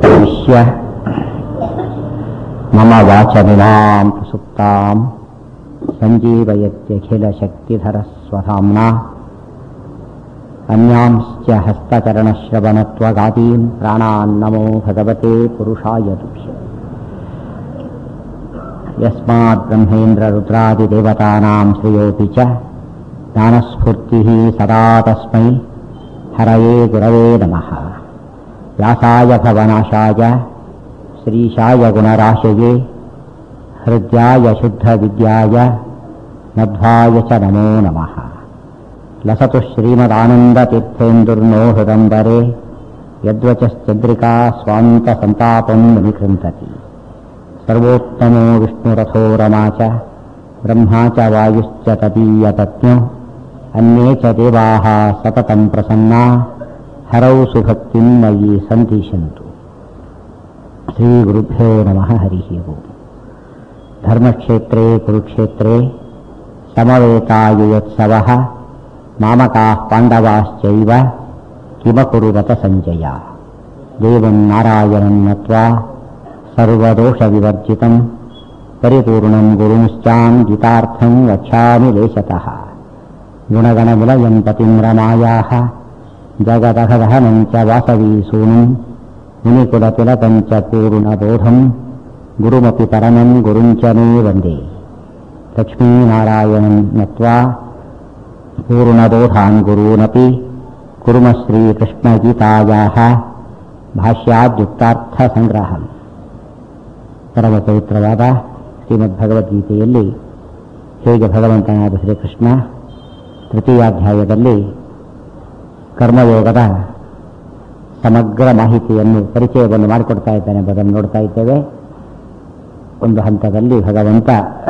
उपविश्य मम वाचमिमां सुप्तां सञ्जीवयत्यखिलशक्तिधरस्वधाम्ना अन्यांश्च हस्तचरणश्रवणत्वगादीन् प्राणान्नमो भगवते पुरुषाय तुभ्य यस्मात् ब्रह्मेन्द्ररुद्रादिदेवतानां श्रेयोऽपि च ज्ञानस्फूर्तिः सदा तस्मै हरये गुरवे नमः व्यासाय भवनाशाय श्रीशाय गुणराशये हृद्याय शुद्धविद्याय मध्वाय च नमो नमः लसतु श्रीमदानन्दतीर्थेन्दुर्नो हृदम्बरे यद्वचश्चन्द्रिका स्वान्तसन्तापं विनिकृन्तति सर्वोत्तमो विष्णुरथो रमा च ब्रह्मा च वायुश्च तदीयतज्ञो अन्ये च देवाः सततं प्रसन्ना हरौ सुभक्तिं मयि सन्दिशन्तु श्रीगुरुभ्यो नमः हरिः ओम् धर्मक्षेत्रे कुरुक्षेत्रे समवेतायुयोत्सवः मामकाः पाण्डवाश्चैव किमकुरुवत सञ्जय देवं नारायणं नत्वा सर्वदोषविवर्जितं परिपूर्णं गुरुंश्चां गीतार्थं वक्ष्यामि लेशतः गुणगणविलयं पतिं रमायाः जगदहदहनं च वासवीसूनुं मुनिकुलतिलकं च पूर्णबोधं गुरुमपि परमं गुरुं च मे वन्दे लक्ष्मीनारायणं नत्वा पूर्णबोधान् गुरूनपि कुर्म श्रीकृष्णगीतायाः ಭಾಷ್ಯಾದ್ಯುಕ್ತಾರ್ಥಸಂಗ್ರಹಂ ಪರಮ ಪವಿತ್ರವಾದ ಶ್ರೀಮದ್ಭಗವದ್ಗೀತೆಯಲ್ಲಿ ಹೇಗೆ ಭಗವಂತನಾದ ಶ್ರೀಕೃಷ್ಣ ತೃತೀಯಾಧ್ಯಾಯದಲ್ಲಿ ಕರ್ಮಯೋಗದ ಸಮಗ್ರ ಮಾಹಿತಿಯನ್ನು ಪರಿಚಯವನ್ನು ಮಾಡಿಕೊಡ್ತಾ ಇದ್ದಾನೆ ಎಂಬುದನ್ನು ನೋಡ್ತಾ ಇದ್ದೇವೆ ಒಂದು ಹಂತದಲ್ಲಿ ಭಗವಂತ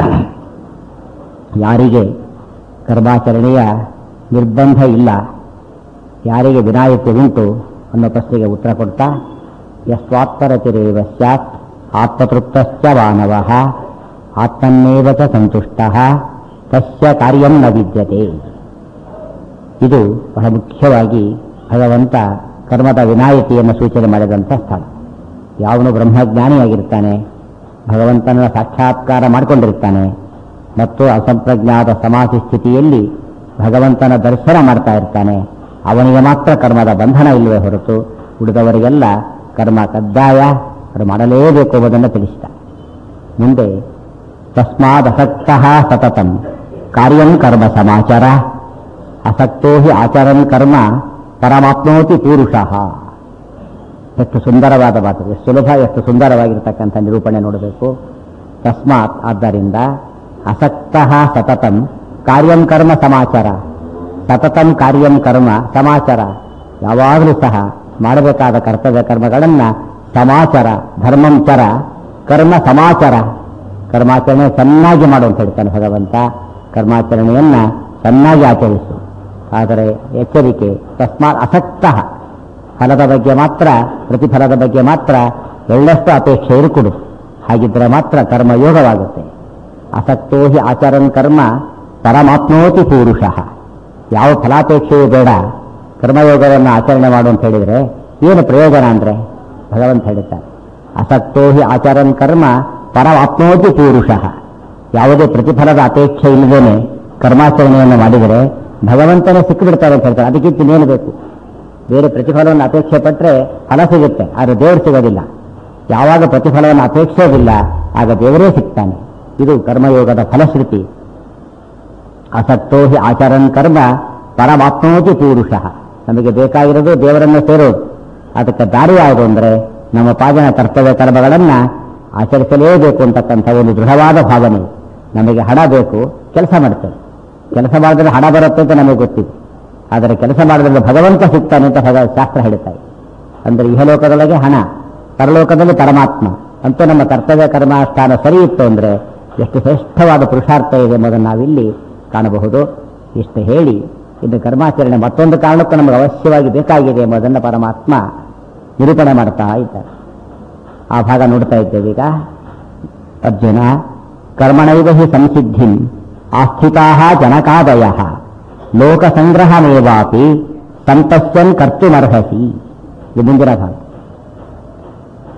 ಯಾರಿಗೆ ಕರ್ಮಾಚರಣೆಯ ನಿರ್ಬಂಧ ಇಲ್ಲ ಯಾರಿಗೆ ವಿನಾಯಿತಿ ಉಂಟು ಅನ್ನೋ ಪ್ರಶ್ನೆಗೆ ಉತ್ತರ ಕೊಡ್ತಾ ಯಸ್ವಾತ್ಪರತಿರೇವ ಸ್ಯಾತ್ ಆತ್ಮತೃಪ್ತಶ್ಚ ಮಾನವ ಆತ್ಮನ್ನೇವ ಚ ಸಂತುಷ್ಟ ತಸ್ಯ ಕಾರ್ಯಂ ನ ವಿದ್ಯತೆ ಇದು ಬಹಳ ಮುಖ್ಯವಾಗಿ ಭಗವಂತ ಕರ್ಮದ ವಿನಾಯಿತಿಯನ್ನು ಸೂಚನೆ ಮಾಡಿದಂಥ ಸ್ಥಳ ಯಾವನು ಬ್ರಹ್ಮಜ್ಞಾನಿಯಾಗಿರ್ತಾನೆ ಭಗವಂತನ ಸಾಕ್ಷಾತ್ಕಾರ ಮಾಡಿಕೊಂಡಿರ್ತಾನೆ ಮತ್ತು ಅಸಂಪ್ರಜ್ಞಾತ ಸಮಾಧಿ ಸ್ಥಿತಿಯಲ್ಲಿ ಭಗವಂತನ ದರ್ಶನ ಮಾಡ್ತಾ ಇರ್ತಾನೆ ಅವನಿಗೆ ಮಾತ್ರ ಕರ್ಮದ ಬಂಧನ ಇಲ್ಲವೇ ಹೊರತು ಉಳಿದವರಿಗೆಲ್ಲ ಕರ್ಮ ಕಡ್ಡಾಯ ಅದು ಮಾಡಲೇಬೇಕು ಎಂಬುದನ್ನು ತಿಳಿಸಿದ ಮುಂದೆ ತಸ್ಮಾದಸಕ್ತ ಸತತಂ ಕಾರ್ಯಂ ಕರ್ಮ ಸಮಾಚಾರ ಅಸಕ್ತೋ ಹಿ ಆಚರನ್ ಕರ್ಮ ಪರಮಾತ್ಮೋತಿ ಪೂರುಷಃ ಎಷ್ಟು ಸುಂದರವಾದ ಮಾತು ಎಷ್ಟು ಸುಲಭ ಎಷ್ಟು ಸುಂದರವಾಗಿರ್ತಕ್ಕಂಥ ನಿರೂಪಣೆ ನೋಡಬೇಕು ತಸ್ಮಾತ್ ಆದ್ದರಿಂದ ಅಸಕ್ತ ಸತತಂ ಕಾರ್ಯಂ ಕರ್ಮ ಸಮಾಚಾರ ಸತತಂ ಕಾರ್ಯಂ ಕರ್ಮ ಸಮಾಚಾರ ಯಾವಾಗಲೂ ಸಹ ಮಾಡಬೇಕಾದ ಕರ್ತವ್ಯ ಕರ್ಮಗಳನ್ನು ಸಮಾಚಾರ ಧರ್ಮಂಚರ ಕರ್ಮ ಸಮಾಚಾರ ಕರ್ಮಾಚರಣೆ ಚೆನ್ನಾಗಿ ಮಾಡು ಅಂತ ಹೇಳ್ತಾನೆ ಭಗವಂತ ಕರ್ಮಾಚರಣೆಯನ್ನ ಚೆನ್ನಾಗಿ ಆಚರಿಸು ಆದರೆ ಎಚ್ಚರಿಕೆ ತಸ್ಮಾತ್ ಅಸಕ್ತ ಫಲದ ಬಗ್ಗೆ ಮಾತ್ರ ಪ್ರತಿಫಲದ ಬಗ್ಗೆ ಮಾತ್ರ ಎಳ್ಳಷ್ಟು ಅಪೇಕ್ಷೆ ಇರುಕೊಡು ಹಾಗಿದ್ರೆ ಮಾತ್ರ ಕರ್ಮಯೋಗವಾಗುತ್ತೆ ಅಸಕ್ತೋ ಹಿ ಆಚರನ್ ಕರ್ಮ ಪರಮಾತ್ಮೋತಿ ಪೂರುಷಃ ಯಾವ ಫಲಾಪೇಕ್ಷೆಯೂ ಬೇಡ ಕರ್ಮಯೋಗವನ್ನು ಆಚರಣೆ ಮಾಡು ಅಂತ ಹೇಳಿದರೆ ಏನು ಪ್ರಯೋಜನ ಅಂದ್ರೆ ಭಗವಂತ ಹೇಳ್ತಾರೆ ಅಸಕ್ತೋ ಹಿ ಆಚರನ್ ಕರ್ಮ ಪರಮಾತ್ಮೋತಿ ಪೂರುಷಃ ಯಾವುದೇ ಪ್ರತಿಫಲದ ಅಪೇಕ್ಷೆ ಇಲ್ಲದೇನೆ ಕರ್ಮಾಚರಣೆಯನ್ನು ಮಾಡಿದರೆ ಭಗವಂತನೇ ಸಿಕ್ಕಿಬಿಡ್ತಾರೆ ಅಂತ ಹೇಳ್ತಾರೆ ಅದಕ್ಕಿಂತ ಇನ್ನೇನು ಬೇಕು ಬೇರೆ ಪ್ರತಿಫಲವನ್ನು ಅಪೇಕ್ಷೆ ಪಟ್ಟರೆ ಫಲ ಸಿಗುತ್ತೆ ಆದರೆ ದೇವರು ಸಿಗೋದಿಲ್ಲ ಯಾವಾಗ ಪ್ರತಿಫಲವನ್ನು ಅಪೇಕ್ಷೆಯಿಲ್ಲ ಆಗ ದೇವರೇ ಸಿಗ್ತಾನೆ ಇದು ಕರ್ಮಯೋಗದ ಫಲಶ್ರುತಿ ಅಸಕ್ತೋ ಹಿ ಆಚರನ್ ಕರ್ಮ ಪರಮಾತ್ಮೋತಿ ಪೂರುಷಃ ನಮಗೆ ಬೇಕಾಗಿರೋದು ದೇವರನ್ನು ಸೇರೋದು ಅದಕ್ಕೆ ದಾರಿ ಯಾವುದು ಅಂದರೆ ನಮ್ಮ ಪಾದನ ಕರ್ತವ್ಯ ಕರ್ಮಗಳನ್ನು ಆಚರಿಸಲೇಬೇಕು ಅಂತಕ್ಕಂಥ ಒಂದು ದೃಢವಾದ ಭಾವನೆ ನಮಗೆ ಹಣ ಬೇಕು ಕೆಲಸ ಮಾಡ್ತೇವೆ ಕೆಲಸ ಮಾಡಿದ್ರೆ ಹಣ ಬರುತ್ತೆ ಅಂತ ನಮಗೆ ಗೊತ್ತಿದೆ ಆದರೆ ಕೆಲಸ ಮಾಡಿದ್ರೆ ಭಗವಂತ ಸಿಗ್ತಾನೆ ಅಂತ ಭಗ ಶಾಸ್ತ್ರ ಹೇಳ್ತಾರೆ ಅಂದರೆ ಇಹಲೋಕದೊಳಗೆ ಹಣ ಪರಲೋಕದಲ್ಲಿ ಪರಮಾತ್ಮ ಅಂತೂ ನಮ್ಮ ಕರ್ತವ್ಯ ಕರ್ಮಾನುಷ್ಠಾನ ಸರಿ ಇತ್ತು ಅಂದರೆ ಎಷ್ಟು ಶ್ರೇಷ್ಠವಾದ ಪುರುಷಾರ್ಥ ಇದೆ ಎಂಬುದನ್ನು ನಾವಿಲ್ಲಿ ಕಾಣಬಹುದು ಇಷ್ಟು ಹೇಳಿ ಇದು ಕರ್ಮಾಚರಣೆ ಮತ್ತೊಂದು ಕಾರಣಕ್ಕೂ ನಮಗೆ ಅವಶ್ಯವಾಗಿ ಬೇಕಾಗಿದೆ ಎಂಬುದನ್ನು ಪರಮಾತ್ಮ ನಿರೂಪಣೆ ಮಾಡ್ತಾ ಇದ್ದಾರೆ ಆ ಭಾಗ ನೋಡ್ತಾ ಇದ್ದೇವೆ ಈಗ ಅರ್ಜುನ ಕರ್ಮಣೈವ ಹಿ ಸಂಸಿದ್ಧಿಂ ಆಸ್ಥಿತಾ ಜನಕಾದಯ ಲೋಕಸಂಗ್ರಹಮೇವಾಪಿ ಸಂತಸ್ಯನ್ ಕರ್ತುಮರ್ಹಸಿ ಇದು ಮುಂದಿನ ಭಾಗ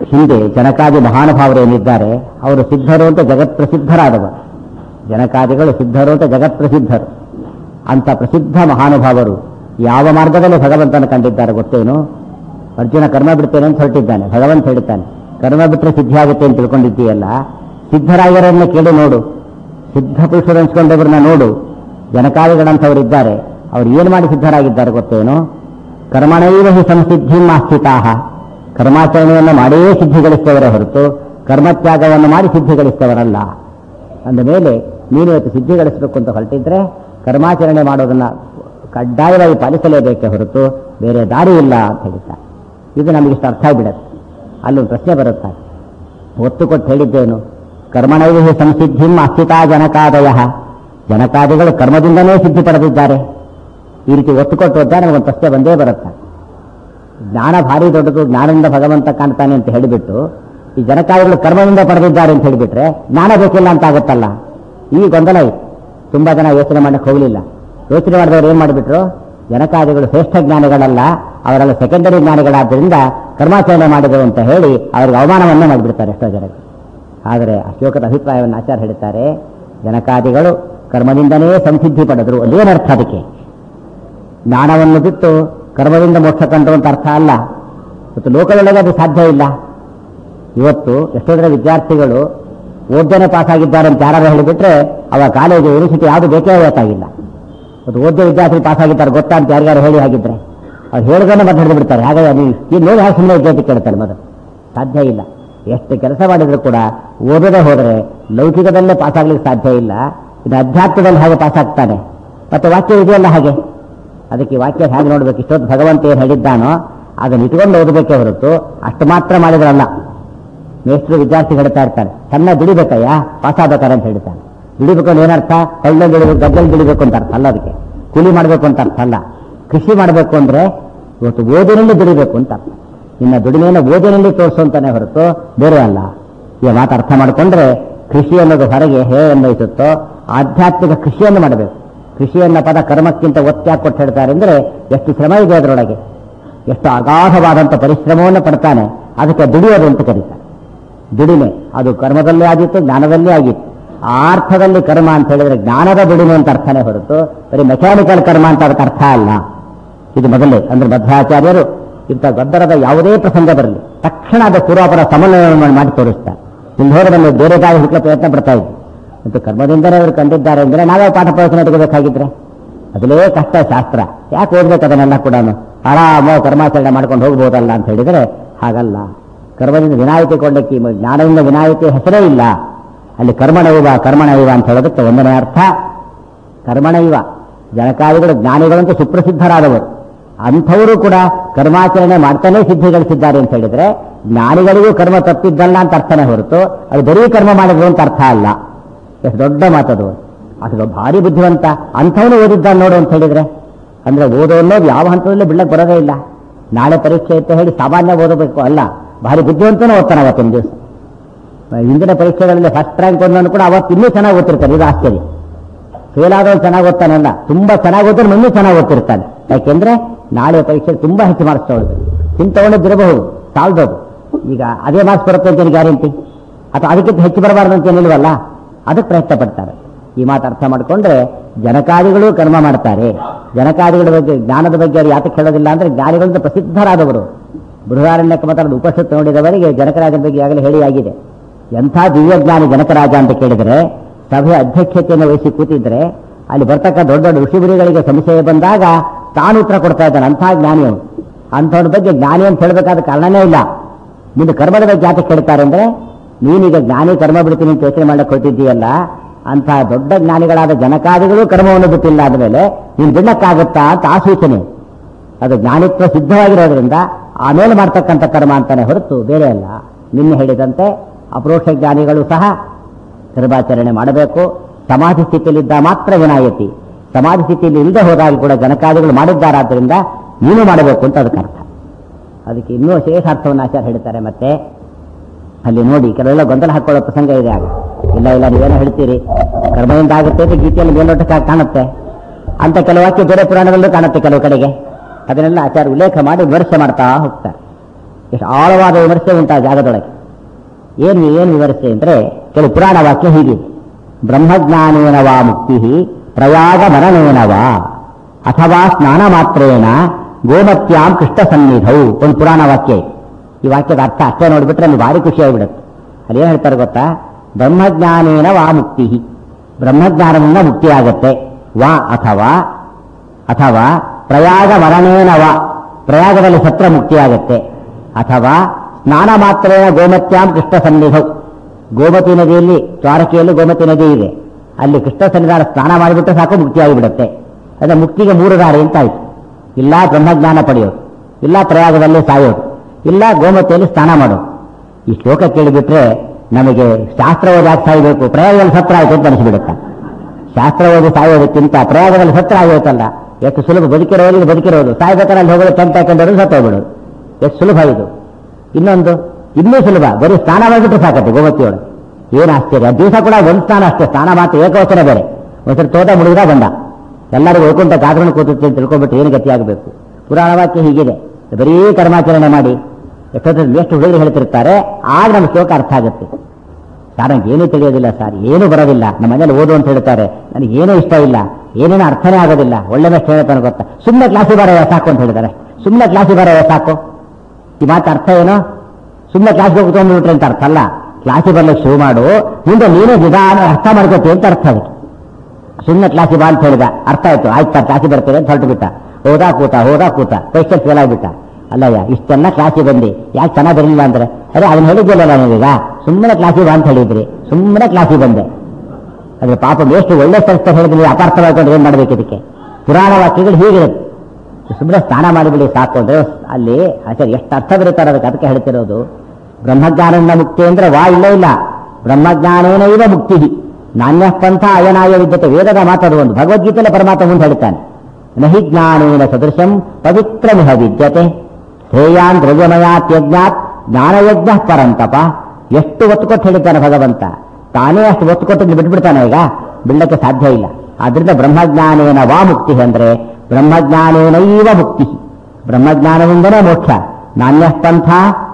ಹಿಂದೆ ಜನಕಾದಿ ಮಹಾನುಭಾವರು ಏನಿದ್ದಾರೆ ಅವರು ಸಿದ್ಧರು ಅಂತ ಜಗತ್ ಪ್ರಸಿದ್ಧರಾದವರು ಜನಕಾದಿಗಳು ಸಿದ್ಧರು ಅಂತ ಜಗತ್ ಪ್ರಸಿದ್ಧರು ಅಂತ ಪ್ರಸಿದ್ಧ ಮಹಾನುಭಾವರು ಯಾವ ಮಾರ್ಗದಲ್ಲಿ ಭಗವಂತನ ಕಂಡಿದ್ದಾರೆ ಗೊತ್ತೇನು ಅರ್ಜುನ ಕರ್ಮ ಬಿಡ್ತೇನೆ ಅಂತ ಹೊರಟಿದ್ದಾನೆ ಭಗವಂತ ಹೇಳ್ತಾನೆ ಕರ್ಮ ಬಿಟ್ಟರೆ ಸಿದ್ಧಿ ಆಗುತ್ತೆ ಅಂತ ತಿಳ್ಕೊಂಡಿದ್ದೀಯಲ್ಲ ಸಿದ್ಧರಾಗಿರೋರನ್ನ ಕೇಳಿ ನೋಡು ಸಿದ್ಧ ಪುರುಷರು ಅನ್ಸ್ಕೊಂಡವ್ರನ್ನ ನೋಡು ಜನಕಾದಿಗಳಂಥವ್ರು ಇದ್ದಾರೆ ಅವ್ರು ಏನು ಮಾಡಿ ಸಿದ್ಧರಾಗಿದ್ದಾರೆ ಗೊತ್ತೇನು ಕರ್ಮಣೈವ ಹಿ ಸಂಸಿದ್ಧಿ ಮಾಸ್ಥಿತಾಹ ಕರ್ಮಾಚರಣೆಯನ್ನು ಮಾಡೇ ಸಿದ್ಧಿ ಗಳಿಸ್ತವರೇ ಹೊರತು ಕರ್ಮತ್ಯಾಗವನ್ನು ಮಾಡಿ ಸಿದ್ಧಿ ಗಳಿಸ್ತವರಲ್ಲ ಅಂದ ಮೇಲೆ ನೀನು ಇವತ್ತು ಸಿದ್ಧಿ ಗಳಿಸಬೇಕು ಅಂತ ಹೊರಟಿದ್ರೆ ಕರ್ಮಾಚರಣೆ ಮಾಡೋದನ್ನ ಕಡ್ಡಾಯವಾಗಿ ಪಾಲಿಸಲೇಬೇಕೇ ಹೊರತು ಬೇರೆ ದಾರಿ ಇಲ್ಲ ಅಂತ ಹೇಳ್ತಾರೆ ಇದು ನಮಗಿಷ್ಟು ಅರ್ಥ ಆಗಿಬಿಡತ್ತೆ ಅಲ್ಲೊಂದು ಪ್ರಶ್ನೆ ಬರುತ್ತೆ ಒತ್ತು ಕೊಟ್ಟು ಹೇಳಿದ್ದೇನು ಕರ್ಮಣೈವ ಹಿ ಸಂಸಿದ್ಧಿಂ ಅಸ್ಥಿತಾ ಜನಕಾದಯ ಜನಕಾದಿಗಳು ಕರ್ಮದಿಂದನೇ ಸಿದ್ಧಿ ಪಡೆದಿದ್ದಾರೆ ಈ ರೀತಿ ಒತ್ತು ಕೊಟ್ಟು ಹೋದ್ರೆ ನಮಗೊಂದು ಪ್ರಶ್ನೆ ಬಂದೇ ಬರುತ್ತೆ ಜ್ಞಾನ ಭಾರಿ ದೊಡ್ಡದು ಜ್ಞಾನದಿಂದ ಭಗವಂತ ಕಾಣ್ತಾನೆ ಅಂತ ಹೇಳಿಬಿಟ್ಟು ಈ ಜನಕಾದಿಗಳು ಕರ್ಮದಿಂದ ಪಡೆದಿದ್ದಾರೆ ಅಂತ ಹೇಳಿಬಿಟ್ರೆ ಜ್ಞಾನ ಬೇಕಿಲ್ಲ ಅಂತ ಆಗುತ್ತಲ್ಲ ಈ ಗೊಂದಲ ಇತ್ತು ತುಂಬಾ ಜನ ಯೋಚನೆ ಮಾಡಕ್ಕೆ ಹೋಗಲಿಲ್ಲ ಯೋಚನೆ ಮಾಡಿದವರು ಏನ್ ಮಾಡಿಬಿಟ್ರು ಜನಕಾದಿಗಳು ಶ್ರೇಷ್ಠ ಜ್ಞಾನಿಗಳಲ್ಲ ಅವರೆಲ್ಲ ಸೆಕೆಂಡರಿ ಜ್ಞಾನಿಗಳಾದ್ದರಿಂದ ಕರ್ಮಾಚರಣೆ ಮಾಡಿದರು ಅಂತ ಹೇಳಿ ಅವ್ರಿಗೆ ಅವಮಾನವನ್ನೇ ಮಾಡಿಬಿಡ್ತಾರೆ ಎಷ್ಟೋ ಜನಕ್ಕೆ ಆದರೆ ಅಶೋಕದ ಅಭಿಪ್ರಾಯವನ್ನು ಆಚಾರ ಹೇಳ್ತಾರೆ ಜನಕಾದಿಗಳು ಕರ್ಮದಿಂದನೇ ಸಂಸಿದ್ಧಿ ಪಡೆದರು ಅದೇನರ್ಥ ಅದಕ್ಕೆ ಜ್ಞಾನವನ್ನು ಬಿಟ್ಟು ಕರ್ಮದಿಂದ ಮೋಕ್ಷ ಕಂಡು ಅಂತ ಅರ್ಥ ಅಲ್ಲ ಮತ್ತು ಲೋಕದೊಳಗೆ ಅದು ಸಾಧ್ಯ ಇಲ್ಲ ಇವತ್ತು ಎಷ್ಟೋ ಜನ ವಿದ್ಯಾರ್ಥಿಗಳು ಓದ್ಯನೆ ಪಾಸ್ ಆಗಿದ್ದಾರೆ ಅಂತ ಯಾರು ಹೇಳಿಬಿಟ್ರೆ ಅವರ ಕಾಲೇಜು ಯೂನಿವರ್ಸಿಟಿ ಯಾವುದು ಬೇಕೇ ಬೇಕಾಗಿಲ್ಲ ಮತ್ತು ಓದ್ಯ ವಿದ್ಯಾರ್ಥಿ ಪಾಸ್ ಆಗಿದ್ದಾರೆ ಗೊತ್ತಾ ಅಂತ ಯಾರಿಗಾರು ಹೇಳಿ ಹಾಗಿದ್ರೆ ಅವ್ರು ಹೇಳಿದನ್ನು ಮತ್ತೆ ಹಿಡಿದು ಬಿಡ್ತಾರೆ ಹಾಗಾಗಿ ನೀವು ಈ ನೋಡಿ ಹಾಗೆ ಸುಮ್ಮನೆ ವಿದ್ಯಾರ್ಥಿ ಕೇಳ್ತಾರೆ ಮೊದಲು ಸಾಧ್ಯ ಇಲ್ಲ ಎಷ್ಟು ಕೆಲಸ ಮಾಡಿದ್ರು ಕೂಡ ಓದದೆ ಹೋದರೆ ಲೌಕಿಕದಲ್ಲೇ ಪಾಸ್ ಆಗ್ಲಿಕ್ಕೆ ಸಾಧ್ಯ ಇಲ್ಲ ಇನ್ನು ಅಧ್ಯಾತ್ಮದಲ್ಲಿ ಹಾಗೆ ಪಾಸ್ ಆಗ್ತಾನೆ ಮತ್ತೆ ವಾಕ್ಯ ಇದೆಯಲ್ಲ ಹಾಗೆ ಅದಕ್ಕೆ ಈ ವಾಕ್ಯ ಹೇಗೆ ನೋಡ್ಬೇಕು ಇಷ್ಟೊತ್ತು ಭಗವಂತ ಏನು ಹೇಳಿದ್ದಾನೋ ಅದನ್ನು ಇಟ್ಕೊಂಡು ಓದಬೇಕೇ ಹೊರತು ಅಷ್ಟು ಮಾತ್ರ ಮಾಡಿದ್ರಲ್ಲ ಮೇಷ್ಟ್ರು ವಿದ್ಯಾರ್ಥಿ ಹೇಳ್ತಾ ಇರ್ತಾರೆ ಸಣ್ಣ ದುಡಿಬೇಕಯ್ಯ ಪಾಸ್ ಆಗ್ಬೇಕಾರೆ ಅಂತ ಹೇಳ್ತಾನೆ ದುಡಿಬೇಕು ಅಂದ್ರೆ ಏನರ್ಥ ಕಳ್ಳಲ್ಲಿ ದುಡಿಬೇಕು ಗದ್ದೆಯಲ್ಲಿ ದುಡಿಬೇಕು ಅಂತ ಅರ್ಥ ಅಲ್ಲ ಅದಕ್ಕೆ ಕೂಲಿ ಮಾಡಬೇಕು ಅಂತ ಅರ್ಥ ಅಲ್ಲ ಕೃಷಿ ಮಾಡಬೇಕು ಅಂದ್ರೆ ಇವತ್ತು ಓದಿನಲ್ಲಿ ದುಡಿಬೇಕು ಅಂತ ಅರ್ಥ ಇನ್ನ ದುಡಿಮೆಯನ್ನು ಓದಿನಲ್ಲಿ ತೋರಿಸುವಂತಾನೆ ಹೊರತು ಬೇರೆ ಅಲ್ಲ ಈ ಮಾತು ಅರ್ಥ ಮಾಡಿಕೊಂಡ್ರೆ ಕೃಷಿ ಅನ್ನೋದು ಹೊರಗೆ ಹೇ ಅನ್ವಯಿಸುತ್ತೋ ಆಧ್ಯಾತ್ಮಿಕ ಕೃಷಿಯನ್ನು ಮಾಡಬೇಕು ಕೃಷಿ ಅನ್ನೋ ಪದ ಕರ್ಮಕ್ಕಿಂತ ಒತ್ತಾಗಿ ಕೊಟ್ಟು ಹೇಳ್ತಾರೆ ಅಂದ್ರೆ ಎಷ್ಟು ಶ್ರಮ ಇದೆ ಅದರೊಳಗೆ ಎಷ್ಟು ಅಗಾಧವಾದಂಥ ಪರಿಶ್ರಮವನ್ನು ಪಡ್ತಾನೆ ಅದಕ್ಕೆ ದುಡಿಯೋದು ಅಂತ ಕರೀತಾರೆ ದುಡಿಮೆ ಅದು ಕರ್ಮದಲ್ಲೇ ಆಗಿತ್ತು ಜ್ಞಾನದಲ್ಲೇ ಆಗಿತ್ತು ಆ ಅರ್ಥದಲ್ಲಿ ಕರ್ಮ ಅಂತ ಹೇಳಿದ್ರೆ ಜ್ಞಾನದ ದುಡಿಮೆ ಅಂತ ಅರ್ಥನೇ ಹೊರತು ಬರೀ ಮೆಕ್ಯಾನಿಕಲ್ ಕರ್ಮ ಅಂತ ಅದಕ್ಕೆ ಅರ್ಥ ಅಲ್ಲ ಇದು ಮೊದಲೇ ಅಂದ್ರೆ ಮಧ್ವಾಚಾರ್ಯರು ಇಂಥ ಗದ್ದರದ ಯಾವುದೇ ಪ್ರಸಂಗ ಬರಲಿ ತಕ್ಷಣ ಅದು ಪೂರ್ವಾಪರ ಸಮನ್ವಯವನ್ನು ಮಾಡಿ ತೋರಿಸ್ತಾರೆ ಇಲ್ಲಿ ಹೋದ್ರೆ ನಮಗೆ ಬೇರೆ ದಾರಿ ಹುಡುಕಲು ಪ್ರಯತ್ನ ಪಡ್ತಾ ಇದ್ವಿ ಮತ್ತು ಕರ್ಮದಿಂದಲೇ ಅವರು ಕಂಡಿದ್ದಾರೆ ಅಂದ್ರೆ ನಾವೇ ಪಾಠ ಪ್ರವಚನ ಇಟ್ಕೋಬೇಕಾಗಿದ್ರೆ ಅದಲೇ ಕಷ್ಟ ಶಾಸ್ತ್ರ ಯಾಕೆ ಓದ್ಬೇಕು ಅದನ್ನೆಲ್ಲ ಕೂಡ ಆರಾಮ ಕರ್ಮಾಚರಣೆ ಮಾಡ್ಕೊಂಡು ಹೋಗ್ಬೋದಲ್ಲ ಅಂತ ಹೇಳಿದ್ರೆ ಹಾಗಲ್ಲ ಕರ್ಮದಿಂದ ವಿನಾಯಿತಿ ಕೊಳ್ಳಕ್ಕೆ ಈ ಜ್ಞಾನದಿಂದ ವಿನಾಯಿತಿ ಹೆಸರೇ ಇಲ್ಲ ಅಲ್ಲಿ ಕರ್ಮಣೈವ ಕರ್ಮಣೈವ ಅಂತ ಹೇಳೋದಕ್ಕೆ ಒಂದನೇ ಅರ್ಥ ಕರ್ಮಣೈವ ಜನಕಾದಿಗಳು ಜ್ಞಾನಿಗಳಂತೂ ಸುಪ್ರಸಿದ್ಧರಾದವರು ಅಂಥವರು ಕೂಡ ಕರ್ಮಾಚರಣೆ ಮಾಡ್ತಾನೆ ಸಿದ್ಧಿಗಳಿಸಿದ್ದಾರೆ ಅಂತ ಹೇಳಿದ್ರೆ ಜ್ಞಾನಿಗಳಿಗೂ ಕರ್ಮ ತಪ್ಪಿದ್ದಲ್ಲ ಅಂತ ಅರ್ಥನೇ ಹೊರತು ಅದು ಬರೀ ಕರ್ಮ ಮಾಡಿದ್ರು ಅಂತ ಅರ್ಥ ಅಲ್ಲ ಎಷ್ಟು ದೊಡ್ಡ ಮಾತದು ಅದು ಭಾರಿ ಬುದ್ಧಿವಂತ ಅಂಥವನು ಓದಿದ್ದಾನೆ ನೋಡು ಅಂತ ಹೇಳಿದ್ರೆ ಅಂದ್ರೆ ಓದೋನ್ನೋ ಯಾವ ಹಂತದಲ್ಲೂ ಬಿಡ್ಲಕ್ಕೆ ಬರೋದೇ ಇಲ್ಲ ನಾಳೆ ಪರೀಕ್ಷೆ ಅಂತ ಹೇಳಿ ಸಾಮಾನ್ಯ ಓದಬೇಕು ಅಲ್ಲ ಭಾರಿ ಬುದ್ಧಿವಂತನೂ ಓದ್ತಾನೆ ಅವತ್ತಿನ ದಿವಸ ಹಿಂದಿನ ಪರೀಕ್ಷೆಗಳಲ್ಲಿ ಫಸ್ಟ್ ರ್ಯಾಂಕ್ ಒಂದನ್ನು ಕೂಡ ಅವತ್ತು ಇನ್ನೂ ಚೆನ್ನಾಗಿ ಓದ್ತಿರ್ತಾರೆ ಇದು ಆಶ್ಚರ್ಯ ಫೇಲ್ ಆದವನು ಚೆನ್ನಾಗಿ ಓದ್ತಾನಲ್ಲ ತುಂಬಾ ಚೆನ್ನಾಗಿ ಓದಿದ್ರೆ ಇನ್ನೂ ಚೆನ್ನಾಗಿ ಓದ್ತಿರ್ತಾನೆ ಯಾಕೆಂದ್ರೆ ನಾಳೆ ಪರೀಕ್ಷೆ ತುಂಬಾ ಹೆಚ್ಚು ಮಾರ್ಕ್ಸ್ ತಗೊಳ್ಬೇಕು ಹಿಂದೆ ತಗೊಂಡಿದ್ದಿರಬಹುದು ಸಾಲ್ದದು ಈಗ ಅದೇ ಮಾರ್ಕ್ಸ್ ಬರುತ್ತೆ ಅಂತ ಗ್ಯಾರಂಟಿ ಅಥವಾ ಅದಕ್ಕಿಂತ ಹೆಚ್ಚು ಬರಬಾರ್ದು ಅಂತ ಏನಿಲ್ವಲ್ಲ ಅದಕ್ಕೆ ಪ್ರಯತ್ನ ಪಡ್ತಾರೆ ಈ ಮಾತು ಅರ್ಥ ಮಾಡಿಕೊಂಡ್ರೆ ಜನಕಾದಿಗಳು ಕರ್ಮ ಮಾಡ್ತಾರೆ ಜನಕಾದಿಗಳ ಬಗ್ಗೆ ಜ್ಞಾನದ ಬಗ್ಗೆ ಅವ್ರು ಯಾತಕ್ಕೆ ಹೇಳೋದಿಲ್ಲ ಅಂದ್ರೆ ಜ್ಞಾನಿಗಳಿಂದ ಪ್ರಸಿದ್ಧರಾದವರು ಬೃಹದಾರಣ್ಯಕ್ಕೆ ಮಾತಾಡೋದು ಉಪನಿಷತ್ತು ನೋಡಿದವರಿಗೆ ಜನಕರಾಜನ ಬಗ್ಗೆ ಆಗಲೇ ಹೇಳಿ ಆಗಿದೆ ಎಂಥ ದಿವ್ಯಜ್ಞಾನಿ ಜನಕರಾಜ ಅಂತ ಕೇಳಿದರೆ ಸಭೆಯ ಅಧ್ಯಕ್ಷತೆಯನ್ನು ವಹಿಸಿ ಕೂತಿದ್ರೆ ಅಲ್ಲಿ ಬರ್ತಕ್ಕ ದೊಡ್ಡ ದೊಡ್ಡ ಋಷಿಗುರಿಗಳಿಗೆ ಸಂಶಯ ಬಂದಾಗ ತಾನು ಉತ್ತರ ಕೊಡ್ತಾ ಇದ್ದಾನೆ ಅಂಥ ಜ್ಞಾನಿಯವನು ಅಂಥವನ ಬಗ್ಗೆ ಜ್ಞಾನಿ ಅಂತ ಹೇಳಬೇಕಾದ ಕಾರಣನೇ ಇಲ್ಲ ನಿನ್ನ ಕರ್ಮದ ಬಗ್ಗೆ ಯಾಕೆ ಕೇಳ್ತಾರೆ ಅಂದ್ರೆ ನೀನೀಗ ಜ್ಞಾನಿ ಕರ್ಮ ಬಿಡ್ತೀನಿ ಅಂತ ಯೋಚನೆ ಮಾಡಕ್ಕೆ ಹೊರಟಿದ್ದೀಯಲ್ಲ ಅಂಥ ದೊಡ್ಡ ಜ್ಞಾನಿಗಳಾದ ಜನಕಾದಿಗಳು ಕರ್ಮವನ್ನು ಬಿಟ್ಟಿಲ್ಲ ಆದಮೇಲೆ ನೀನು ಬಿಡಕ್ಕಾಗುತ್ತಾ ಅಂತ ಆ ಸೂಚನೆ ಅದು ಜ್ಞಾನಿತ್ವ ಸಿದ್ಧವಾಗಿರೋದ್ರಿಂದ ಆಮೇಲೆ ಮಾಡ್ತಕ್ಕಂಥ ಕರ್ಮ ಅಂತಾನೆ ಹೊರತು ಬೇರೆ ಅಲ್ಲ ನಿನ್ನೆ ಹೇಳಿದಂತೆ ಅಪರೋಕ್ಷ ಜ್ಞಾನಿಗಳು ಸಹ ಕರ್ಮಾಚರಣೆ ಮಾಡಬೇಕು ಸಮಾಧಿ ಸ್ಥಿತಿಯಲ್ಲಿದ್ದ ಮಾತ್ರ ವಿನಾಯತಿ ಸಮಾಧಿ ಸ್ಥಿತಿಯಲ್ಲಿ ಇಲ್ಲದೆ ಹೋದಾಗ ಕೂಡ ಜನಕಾದಿಗಳು ಮಾಡಿದ್ದಾರಾದ್ರಿಂದ ನೀನು ಮಾಡಬೇಕು ಅಂತ ಅದಕ್ಕೆ ಅರ್ಥ ಅದಕ್ಕೆ ಇನ್ನೂ ಶೇಷ ಅರ್ಥವನ್ನು ಆಚಾರ ಹೇಳ್ತಾರೆ ಮತ್ತೆ ಅಲ್ಲಿ ನೋಡಿ ಕೆಲವೆಲ್ಲ ಗೊಂದಲ ಹಾಕೊಳ್ಳೋ ಪ್ರಸಂಗ ಇದೆ ಆಗ ಇಲ್ಲ ಇಲ್ಲ ನೀವೇನೋ ಹೇಳ್ತೀರಿ ಕರ್ಮದಿಂದ ಆಗುತ್ತೆ ಅಂತ ಗೀತೆಯಲ್ಲಿ ಮೇಲ್ನೋಟಕ್ಕೆ ಕಾಣುತ್ತೆ ಅಂತ ಕೆಲವು ವಾಕ್ಯ ಬೇರೆ ಪುರಾಣದಲ್ಲೂ ಕಾಣುತ್ತೆ ಕೆಲವು ಕಡೆಗೆ ಅದನ್ನೆಲ್ಲ ಆಚಾರ ಉಲ್ಲೇಖ ಮಾಡಿ ವಿಮರ್ಶೆ ಮಾಡ್ತಾ ಹೋಗ್ತಾರೆ ಎಷ್ಟು ಆಳವಾದ ವಿಮರ್ಶೆ ಉಂಟು ಆ ಜಾಗದೊಳಗೆ ಏನು ಏನು ವಿವರಿಸೆ ಅಂದರೆ ಕೆಲವು ಪುರಾಣ ವಾಕ್ಯ ಹೀಗೆ ಬ್ರಹ್ಮಜ್ಞಾನೇನ ವಾ ಮುಕ್ತಿ ಪ್ರಯಾಗ ಮರಣೇನ ವಾ ಅಥವಾ ಸ್ನಾನ ಮಾತ್ರೇನ ಗೋಮತ್ಯಾಂ ಕೃಷ್ಣ ಸನ್ನಿಧೌ ಒಂದು ಪುರಾಣ ವಾಕ್ಯ ಇದೆ. ಈ ವಾಕ್ಯದ ಅರ್ಥ ಅಷ್ಟೇ ನೋಡಿಬಿಟ್ರೆ ನಮ್ಗೆ ಭಾರಿ ಖುಷಿಯಾಗಿಬಿಡುತ್ತೆ ಅಲ್ಲಿ ಏನು ಹೇಳ್ತಾರೆ ಗೊತ್ತಾ ಬ್ರಹ್ಮಜ್ಞಾನೇನ ವಾ ಮುಕ್ತಿ ಬ್ರಹ್ಮಜ್ಞಾನದಿಂದ ಮುಕ್ತಿಯಾಗತ್ತೆ ವಾ ಅಥವಾ ಅಥವಾ ಪ್ರಯಾಗ ಮರಣೇನ ವಾ ಪ್ರಯಾಗದಲ್ಲಿ ಸತ್ರ ಮುಕ್ತಿಯಾಗತ್ತೆ ಅಥವಾ ಸ್ನಾನ ಮಾತ್ರೇನ ಗೋಮತ್ಯಾಂ ಕೃಷ್ಣ ಸನ್ನಿಧೌ ಗೋಮತಿ ನದಿಯಲ್ಲಿ ದ್ವಾರಕೆಯಲ್ಲಿ ಗೋಮತಿ ನದಿ ಇದೆ ಅಲ್ಲಿ ಕೃಷ್ಣ ಸನ್ನಿಧಾನ ಸ್ನಾನ ಮಾಡಿಬಿಟ್ರೆ ಸಾಕು ಮುಕ್ತಿಯಾಗಿಬಿಡುತ್ತೆ ಅಂದ್ರೆ ಮುಕ್ತಿಗೆ ಮೂರು ದಾರಿ ಅಂತ ಆಯ್ತು ಇಲ್ಲ ಬ್ರಹ್ಮಜ್ಞಾನ ಪಡೆಯೋದು ಇಲ್ಲ ಪ್ರಯಾಗದಲ್ಲಿ ಸಾಯೋದು ಇಲ್ಲ ಗೋಮತಿಯಲ್ಲಿ ಸ್ನಾನ ಮಾಡೋದು ಈ ಶ್ಲೋಕ ಕೇಳಿಬಿಟ್ರೆ ನಮಗೆ ಶಾಸ್ತ್ರ ಓದಾಕ್ ಸಾಯಬೇಕು ಪ್ರಯಾಗದಲ್ಲಿ ಸತ್ರ ಆಯ್ತು ಅಂತ ಅನಿಸ್ಬಿಡುತ್ತೆ ಶಾಸ್ತ್ರ ಓದಿ ಸಾಯೋದಕ್ಕಿಂತ ಪ್ರಯಾಗದಲ್ಲಿ ಸತ್ರ ಆಗೋಯ್ತಲ್ಲ ಎಷ್ಟು ಸುಲಭ ಬದುಕಿರೋರಿಗೆ ಬದುಕಿರೋದು ಸಾಯ್ಬೇಕಾದ್ರೆ ಅಲ್ಲಿ ಹೋಗೋದು ಟೆಂಟ್ ಹಾಕೊಂಡವರು ಸತ್ತೋಗ್ಬಿಡೋದು ಎಷ್ಟು ಸುಲಭ ಇದು ಇನ್ನೊಂದು ಇನ್ನೂ ಸುಲಭ ಬರೀ ಸ್ನಾನ ಮಾಡಿಬಿಟ್ರೆ ಸಾಕತ್ತೆ ಗೋಮತಿಯೊಳಗೆ ಏನು ಆಶ್ಚರ್ಯ ದಿವಸ ಕೂಡ ಒಂದು ಸ್ನಾನ ಅಷ್ಟೇ ಸ್ನಾನ ಮಾತ್ರ ಏಕವಚನ ಬೇರೆ ಒಂದ್ಸರಿ ತೋಟ ಮುಳುಗಿದ ಬಂದ ಎಲ್ಲರಿಗೂ ವೈಕುಂಠ ಕಾದ್ರನ್ನು ಕೂತುತ್ತೆ ಅಂತ ತಿಳ್ಕೊಂಡ್ಬಿಟ್ಟು ಏನು ಗತಿ ಆಗಬೇಕು ಪುರಾಣ ವಾಕ್ಯ ಹೀಗಿದೆ ಬರೀ ಕರ್ಮಾಚರಣೆ ಮಾಡಿ ಎಷ್ಟೊತ್ತಲ್ಲಿ ಎಷ್ಟು ಹುಡುಗರು ಹೇಳ್ತಿರ್ತಾರೆ ಆಗ ನಮ್ಮ ಶ್ಲೋಕ ಅರ್ಥ ಆಗುತ್ತೆ ಸರ್ ನನಗೆ ಏನೂ ತಿಳಿಯೋದಿಲ್ಲ ಸರ್ ಏನೂ ಬರೋದಿಲ್ಲ ನಮ್ಮ ಮನೇಲಿ ಓದು ಅಂತ ಹೇಳ್ತಾರೆ ನನಗೆ ಏನೂ ಇಷ್ಟ ಇಲ್ಲ ಏನೇನೋ ಅರ್ಥನೇ ಆಗೋದಿಲ್ಲ ಒಳ್ಳೆ ಬೆಸ್ಟ್ ಹೇಳ್ತಾನೆ ಗೊತ್ತಾ ಸುಮ್ಮನೆ ಕ್ಲಾಸಿಗೆ ಬರೋ ಸಾಕು ಅಂತ ಹೇಳಿದ್ದಾರೆ ಸುಮ್ಮನೆ ಕ್ಲಾಸಿಗೆ ಬರೋ ಸಾಕು ಈ ಮಾತು ಅರ್ಥ ಏನು ಸುಮ್ಮನೆ ಕ್ಲಾಸ್ಗೆ ಕೂತ್ಕೊಂಡ್ಬಿಟ್ರೆ ಅಂತ ಅರ್ಥ ಅಲ್ಲ ಕ್ಲಾಸಿಗೆ ಬರ್ಲಿಕ್ಕೆ ಶುರು ಮಾಡು ಮುಂದೆ ನೀನೇ ನಿಧಾನ ಅರ್ಥ ಮಾಡ್ಕೋತಿ ಅಂತ ಅರ್ಥ ಅದಕ್ಕೆ ಸುಮ್ಮನೆ ಕ್ಲಾಸಿಗೆ ಬಾ ಅಂತ ಹೇಳಿದ ಅರ್ಥ ಆಯ್ತು ಆಯ್ತು ಸರ್ ಕ್ಲಾಸಿಗೆ ಬರ್ತೇನೆ ಅಂತ ಹೊರಟು ಬಿಟ್ಟ ಹೋದಾ ಕೂತ ಹೋದಾ ಕೂತ ಕ್ವಶನ್ ಫೇಲ್ ಆಗ್ಬಿಟ್ಟ ಅಲ್ಲಯ್ಯ ಇಷ್ಟೆಲ್ಲ ಕ್ಲಾಸಿಗೆ ಬಂದು ಯಾಕೆ ಚೆನ್ನಾಗಿ ಬರಲಿಲ್ಲ ಅಂದ್ರೆ ಅದೇ ಅದನ್ನ ಹೇಳಿದ್ದಿಲ್ಲ ನಾನೀಗ ಸುಮ್ಮನೆ ಕ್ಲಾಸಿಗೆ ಬಾ ಅಂತ ಹೇಳಿದ್ರಿ ಸುಮ್ಮನೆ ಕ್ಲಾಸಿಗೆ ಬಂದೆ ಅದ್ರ ಪಾಪ ಎಷ್ಟು ಒಳ್ಳೆ ಸಂಸ್ಥೆ ಹೇಳಿದ್ರೆ ಅಪಾರ್ಥ ಮಾಡ್ಕೊಂಡ್ರೆ ಏನ್ ಮಾಡ್ಬೇಕು ಇದಕ್ಕೆ ಪುರಾಣ ವಾಕ್ಯಗಳು ಹೀಗಿರುತ್ತೆ ಸುಮ್ಮನೆ ಸ್ನಾನ ಮಾಡಿಬಿಡಿ ಸಾಕು ಅಂದ್ರೆ ಅಲ್ಲಿ ಆಚಾರ್ಯ ಎಷ್ಟು ಅರ್ಥ ಬರೀತಾರೆ ಅದಕ್ಕೆ ಅದಕ್ಕೆ ಹೇಳ್ತಿರೋದು ಬ್ರಹ್ಮಜ್ಞಾನದಿಂದ ಮುಕ್ತಿ ಅಂದ್ರೆ ವಾ ಇಲ್ಲ ಇಲ್ಲ ಬ್ರಹ್ಮಜ್ಞಾನೇನ ಇವ ಮುಕ್ತಿ ನಾಣ್ಯ ಪಂಥ ಅಯನಾಯ ವಿದ್ಯತೆ ವೇದದ ಮಾತದು ಒಂದು ಭಗವದ್ಗೀತೆಯಲ್ಲಿ ಪರಮಾತ್ಮ ಮುಂದೆ ಹೇಳ್ತಾನೆ ನಹಿ ಜ್ಞಾನೇನ ಸದೃಶಂ ಪವಿತ್ರಮಿಹ ವಿದ್ಯತೆ ಶ್ರೇಯಾನ್ ದ್ರವ್ಯಮಯಾತ್ಯಜ್ಞಾತ್ ಜ್ಞಾನಯಜ್ಞ ಪರಂತಪ ಎಷ್ಟು ಒತ್ತು ಕೊಟ್ಟು ಹೇಳಿದ್ದಾನೆ ಭಗವಂತ ತಾನೇ ಅಷ್ಟು ಒತ್ತು ಕೊಟ್ಟು ಬಿಟ್ಬಿಡ್ತಾನೆ ಈಗ ಬಿಡಕ್ಕೆ ಸಾಧ್ಯ ಇಲ್ಲ ಆದ್ರಿಂದ ಬ್ರಹ್ಮಜ್ಞಾನೇನ ವಾ ಮುಕ್ತಿ ಅಂದ್ರೆ ಬ್ರಹ್ಮಜ್ಞಾನೇನೈವ ಮುಕ್ತಿ ಬ್ರಹ್ಮಜ್ಞಾನದಿಂದಲೇ ಮೋಕ್ಷ ನಾಣ್ಯ ಪಂಥ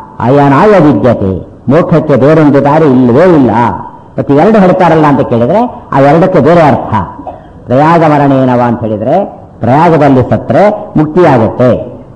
ಅಯನಾಯ ವಿದ್ಯತೆ ಮೋಕ್ಷಕ್ಕೆ ಬೇರೊಂದು ದಾರಿ ಇಲ್ಲವೇ ಇಲ್ಲ ಮತ್ತೆ ಎರಡು ಹೇಳ್ತಾರಲ್ಲ ಅಂತ ಕೇಳಿದ್ರೆ ಆ ಎರಡಕ್ಕೆ ಬೇರೆ ಅರ್ಥ ಪ್ರಯಾಗ ಮರಣೇನವ ಅಂತ ಹೇಳಿದ್ರೆ ಪ್ರಯಾಗದಲ್ಲಿ ಸತ್ರೆ ಮುಕ್ತಿಯಾಗತ್ತೆ